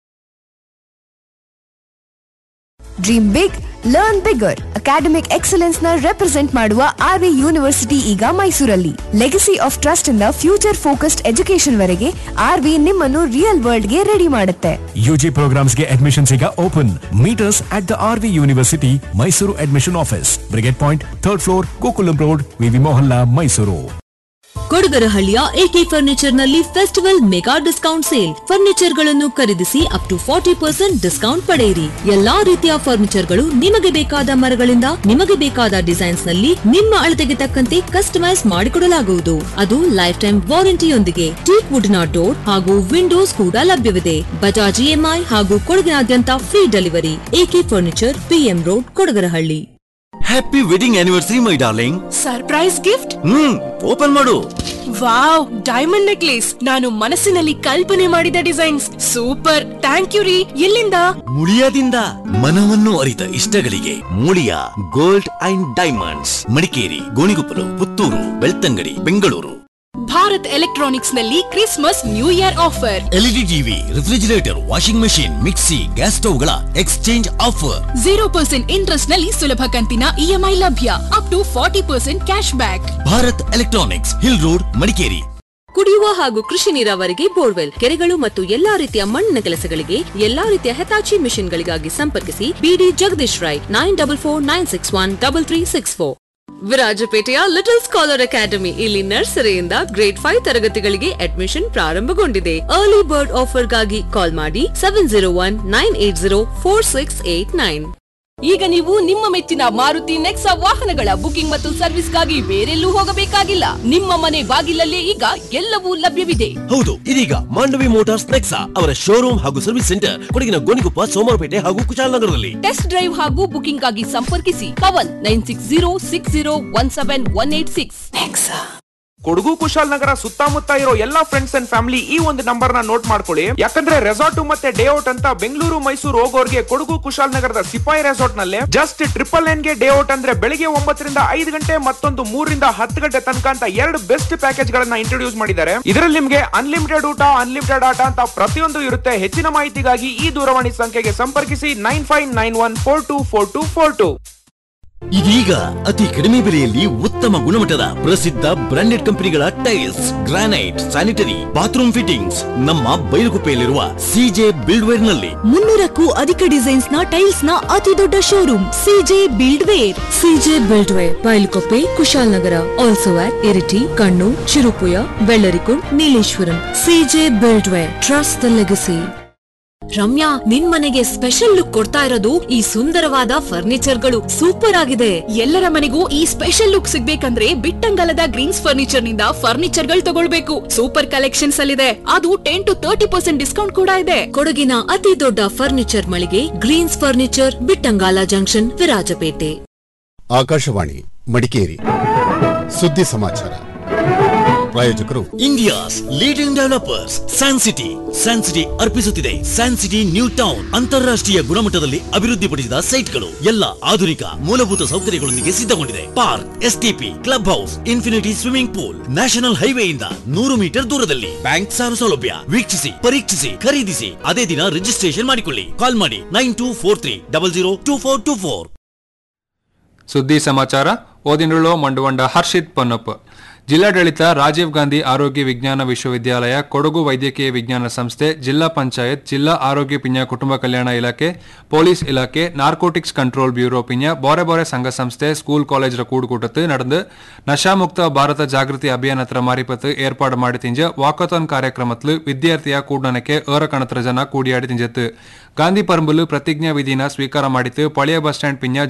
dream big learn bigger academic excellence ನ ರೆಪ್ರೆಸೆಂಟ್ ಮಾಡುವ ಆರ್ವಿ ಯೂನಿವರ್ಸಿಟಿ ಈಗ ಮೈಸೂರಲ್ಲಿ ಲೆಗಸಿ ಆಫ್ ಟ್ರಸ್ಟ್ ಇಂದ ಫ್ಯೂಚರ್ ಫೋಕಸ್ಡ್ ಎಜುಕೇಶನ್ ವರೆಗೆ ಆರ್ವಿ ನಿಮ್ಮನ್ನು ರಿಯಲ್ ವರ್ಲ್ಡ್ ಗೆ ರೆಡಿ ಮಾಡುತ್ತೆ ಯುಜಿ ಪ್ರೋಗ್ರಾಮ್ಸ್ಗೆ ಅಡ್ಮಿಷನ್ಸ್ ಈಗ open meet us at the R V university Mysuru admission office brigade point third floor Gokulam road VV Mohalla Mysuru ಕೊಡಗರಹಳ್ಳಿಯ ಎಕೆ ಫರ್ನಿಚರ್ ನಲ್ಲಿ festival mega discount sale furniture ಗಳನ್ನು ಖರೀದಿಸಿ up to forty percent discount ಪಡೆಯಿರಿ ಎಲ್ಲಾ ರೀತಿಯ ಫರ್ನಿಚರ್ ಗಳು ನಿಮಗೆ ಬೇಕಾದ ಮರಗಳಿಂದ ನಿಮಗೆ ಬೇಕಾದ ಡಿಸೈನ್ಸ್ ನಲ್ಲಿ ನಿಮ್ಮ ಅಳತೆಗೆ ತಕ್ಕಂತೆ ಕಸ್ಟಮೈಸ್ ಮಾಡಿಕೊಡಲಾಗುವುದು ಅದು ಲೈಫ್ ಟೈಮ್ ವಾರಂಟಿಯೊಂದಿಗೆ ಟೀಕ್ ವುಡ್ನ ಡೋರ್ ಹಾಗೂ ವಿಂಡೋಸ್ ಕೂಡ ಲಭ್ಯವಿದೆ ಬಜಾಜ್ ಇಎಂಐ ಹಾಗೂ ಕೊಡಗಿನಾದ್ಯಂತ free delivery AK furniture PM road Kodagarahalli happy wedding anniversary my darling surprise gift hmm open ಮಾಡು ವಾವ್ ಡೈಮಂಡ್ ನೆಕ್ಲೇಸ್ ನಾನು ಮನಸ್ಸಿನಲ್ಲಿ ಕಲ್ಪನೆ ಮಾಡಿದ ಡಿಸೈನ್ಸ್ ಸೂಪರ್ ಥ್ಯಾಂಕ್ ಯು ರೀ ಎಲ್ಲಿಂದ ಮುಳಿಯಾದಿಂದ ಮನವನ್ನು ಅರಿತ ಇಷ್ಟಗಳಿಗೆ Muliya gold and diamonds Madikeri Gonikoppalu Puttur Belthangady Bengaluru Bharat electronics ನಲ್ಲಿ Christmas new year offer LED TV refrigerator washing machine mixie gas ಸ್ಟವ್ಗಳ exchange offer zero percent interest ನಲ್ಲಿ ಸುಲಭ ಕಂತಿನ ಇಎಂಐ ಲಭ್ಯ up to forty percent cash back Bharat electronics hill road Madikeri ಕುಡಿಯುವ ಹಾಗೂ ಕೃಷಿ ನೀರಾವರಿಗೆ ಬೋರ್ವೆಲ್ ಕೆರೆಗಳು ಮತ್ತು ಎಲ್ಲಾ ರೀತಿಯ ಮಣ್ಣಿನ ಕೆಲಸಗಳಿಗೆ ಎಲ್ಲಾ ರೀತಿಯ ಹೆತಾಚಿ ಮಿಷನ್ಗಳಿಗಾಗಿ ಸಂಪರ್ಕಿಸಿ B D Jagadish Rai nine double four nine six one double three six four ವಿರಾಜಪೇಟೆಯ ಲಿಟಲ್ ಸ್ಕಾಲರ್ ಅಕಾಡೆಮಿ ಇಲ್ಲಿ ನರ್ಸರಿಯಿಂದ ಗ್ರೇಡ್ ಫೈವ್ ತರಗತಿಗಳಿಗೆ ಅಡ್ಮಿಷನ್ ಪ್ರಾರಂಭಗೊಂಡಿದೆ ಅರ್ಲಿ ಬರ್ಡ್ ಆಫರ್ಗಾಗಿ ಕಾಲ್ ಮಾಡಿ seven zero one nine eight zero four six eight nine ಈಗ ನೀವು ನಿಮ್ಮ ಮೆಚ್ಚಿನ ಮಾರುತಿ ನೆಕ್ಸಾ ವಾಹನಗಳ ಬುಕಿಂಗ್ ಮತ್ತು ಸರ್ವಿಸ್ಗಾಗಿ ಬೇರೆಲ್ಲೂ ಹೋಗಬೇಕಾಗಿಲ್ಲ ನಿಮ್ಮ ಮನೆ ಬಾಗಿಲಲ್ಲೇ ಈಗ ಎಲ್ಲವೂ ಲಭ್ಯವಿದೆ ಹೌದು ಇದೀಗ ಮಾಂಡವಿ ಮೋಟಾರ್ಸ್ ನೆಕ್ಸಾ ಅವರ ಶೋರೂಮ್ ಹಾಗೂ ಸರ್ವಿಸ್ ಸೆಂಟರ್ ಕೊಡಗಿನ ಗೋಣಿಗುಪ್ಪ ಸೋಮವಾರಪೇಟೆ ಹಾಗೂ ಕುಶಾಲನಗರದಲ್ಲಿ ಟೆಸ್ಟ್ ಡ್ರೈವ್ ಹಾಗೂ ಬುಕಿಂಗ್ ಆಗಿ ಸಂಪರ್ಕಿಸಿ Kavan nine six zero six zero one seven one eight six Kodagu Kushalnagar ಸುತ್ತಮುತ್ತ ಇರೋ ಎಲ್ಲಾ ಫ್ರೆಂಡ್ಸ್ ಅಂಡ್ ಫ್ಯಾಮಿಲಿ ಈ ಒಂದು ನಂಬರ್ ನ ನೋಟ್ ಮಾಡ್ಕೊಳ್ಳಿ ಯಾಕಂದ್ರೆ ರೆಸಾರ್ಟ್ ಮತ್ತೆ ಡೇ ಔಟ್ ಅಂತ ಬೆಂಗಳೂರು ಮೈಸೂರು ಹೋಗೋರ್ಗೆ ಕೊಡಗು ಕುಶಾಲನಗರದ ಸಿಪಾಯಿ ರೆಸಾರ್ಟ್ ನಲ್ಲಿ ಜಸ್ಟ್ ಟ್ರಿಪಲ್ ಎನ್ ಗೆ ಡೇ ಔಟ್ ಅಂದ್ರೆ ಬೆಳಿಗ್ಗೆ ಒಂಬತ್ತರಿಂದ ಐದು ಗಂಟೆ ಮತ್ತೊಂದು ಮೂರರಿಂದ ಹತ್ತು ಗಂಟೆ ತನಕ ಅಂತ ಎರಡು ಬೆಸ್ಟ್ ಪ್ಯಾಕೇಜ್ ಗಳನ್ನ ಇಂಟ್ರೊಡ್ಯೂಸ್ ಮಾಡಿದ್ದಾರೆ ಇದರಲ್ಲಿ ನಿಮ್ಗೆ ಅನ್ಲಿಮಿಟೆಡ್ ಊಟ ಅನ್ಲಿಮಿಟೆಡ್ ಆಟ ಅಂತ ಪ್ರತಿಯೊಂದು ಇರುತ್ತೆ ಹೆಚ್ಚಿನ ಮಾಹಿತಿಗಾಗಿ ಈ ದೂರವಾಣಿ ಸಂಖ್ಯೆಗೆ ಸಂಪರ್ಕಿಸಿ nine five nine one four two four two four two ಇದೀಗ ಅತಿ ಕಡಿಮೆ ಬೆಲೆಯಲ್ಲಿ ಉತ್ತಮ ಗುಣಮಟ್ಟದ ಪ್ರಸಿದ್ಧ ಬ್ರಾಂಡೆಡ್ ಕಂಪನಿಗಳ tiles granite sanitary bathroom fittings ನಮ್ಮ ಬೈಲುಗುಪ್ಪೆಯಲ್ಲಿರುವ ಸಿಜೆ ಬಿಲ್ಡ್ವೇರ್ ನಲ್ಲಿ ಮುನ್ನೂರಕ್ಕೂ ಅಧಿಕ ಡಿಸೈನ್ಸ್ ನ ಟೈಲ್ಸ್ ನ ಅತಿ ದೊಡ್ಡ showroom CJ buildware CJ buildware Bylakuppe Kushalnagar also at Iritty Kannur Cherupuzha Vellarikundu Nileshwaram CJ buildware trust the legacy Ramya ನಿನ್ ಮನೆಗೆ ಸ್ಪೆಷಲ್ ಲುಕ್ ಕೊಡ್ತಾ ಇರೋದು ಈ ಸುಂದರವಾದ ಫರ್ನಿಚರ್ಗಳು ಸೂಪರ್ ಆಗಿದೆ ಎಲ್ಲರ ಮನೆಗೂ ಈ ಸ್ಪೆಷಲ್ ಲುಕ್ ಸಿಗ್ಬೇಕಂದ್ರೆ ಬಿಟ್ಟಂಗಲದ ಗ್ರೀನ್ಸ್ ಫರ್ನಿಚರ್ ನಿಂದ ಫರ್ನಿಚರ್ ಗಳು ತಗೊಳ್ಬೇಕು ಸೂಪರ್ ಕಲೆಕ್ಷನ್ಸ್ ಅಲ್ಲಿದೆ ಅದು ten to thirty percent discount ಕೂಡ ಇದೆ ಕೊಡಗಿನ ಅತಿ ದೊಡ್ಡ ಫರ್ನಿಚರ್ ಮಳಿಗೆ greens furniture Bittangala junction Virajpet Akashvani Madikeri ಸುದ್ದಿ ಸಮಾಚಾರ ಪ್ರಾಯೋಜಕರು India's leading developers San City San City ಅರ್ಪಿಸುತ್ತಿದೆ ಸ್ಯಾನ್ ಸಿಟಿ ನ್ಯೂ ಟೌನ್ ಅಂತಾರಾಷ್ಟ್ರೀಯ ಗುಣಮಟ್ಟದಲ್ಲಿ ಅಭಿವೃದ್ಧಿಪಡಿಸಿದ ಸೈಟ್ಗಳು ಎಲ್ಲ ಆಧುನಿಕ ಮೂಲಭೂತ ಸೌಕರ್ಯಗಳೊಂದಿಗೆ ಸಿದ್ಧಗೊಂಡಿದೆ park STP club house infinity swimming pool national ಹೈವೇಯಿಂದ ನೂರು ಮೀಟರ್ ದೂರದಲ್ಲಿ ಬ್ಯಾಂಕ್ ಸಾಲ ಸೌಲಭ್ಯ ವೀಕ್ಷಿಸಿ ಪರೀಕ್ಷಿಸಿ ಖರೀದಿಸಿ ಅದೇ ದಿನ ರಿಜಿಸ್ಟ್ರೇಷನ್ ಮಾಡಿಕೊಳ್ಳಿ ಕಾಲ್ ಮಾಡಿ nine two four three double zero two four two four ಸುದ್ದಿ ಸಮಾಚಾರ ಓದಿನುಳ್ಳು ಮಂಡುವಂಡ ಹರ್ಷಿತ್ ಪೊನ್ನಪ್ಪ ಜಿಲ್ಲಾಡಳಿತ ರಾಜೀವ್ ಗಾಂಧಿ ಆರೋಗ್ಯ ವಿಜ್ಞಾನ ವಿಶ್ವವಿದ್ಯಾಲಯ ಕೊಡಗು ವೈದ್ಯಕೀಯ ವಿಜ್ಞಾನ ಸಂಸ್ಥೆ ಜಿಲ್ಲಾ ಪಂಚಾಯತ್ ಜಿಲ್ಲಾ ಆರೋಗ್ಯ ಪಿಂಜ ಕುಟುಂಬ ಕಲ್ಯಾಣ ಇಲಾಖೆ ಪೊಲೀಸ್ ಇಲಾಖೆ ನಾರ್ಕೋಟಿಕ್ಸ್ ಕಂಟ್ರೋಲ್ ಬ್ಯೂರೋ ಪಿಂಜ ಬೋರೆ ಬೋರೆ ಸಂಘ ಸಂಸ್ಥೆ ಸ್ಕೂಲ್ ಕಾಲೇಜ್ ಕೂಡುಕೂಟத்து நடந்து நஷாமுக்த பாரத ஜாகிருதி அபியானத்திர மாரிப்பத்து ஏற்பாடு ಮಾಡಿ ತಿಂಜ ವಾಕಥಾನ್ ಕಾರ್ಯಕ್ರಮತ್ಲು ವಿದ್ಯಾರ್ಥಿಯ ಕೂಡನಕ್ಕೆ ಏರಕಣತ್ರ ಜನ ಕೂಡಿಯಾಡಿ ತಿಂಜತ್ತು ಗಾಂಧಿ ಪರಂಬಲು ಪ್ರತಿಜ್ಞಾ ವಿಧಿನ ಸ್ವೀಕಾರ ಮಾಡಿತ್ತು ಪಳೆಯ ಬಸ್ ಸ್ಟ್ಯಾಂಡ್ ಪಿಂಜ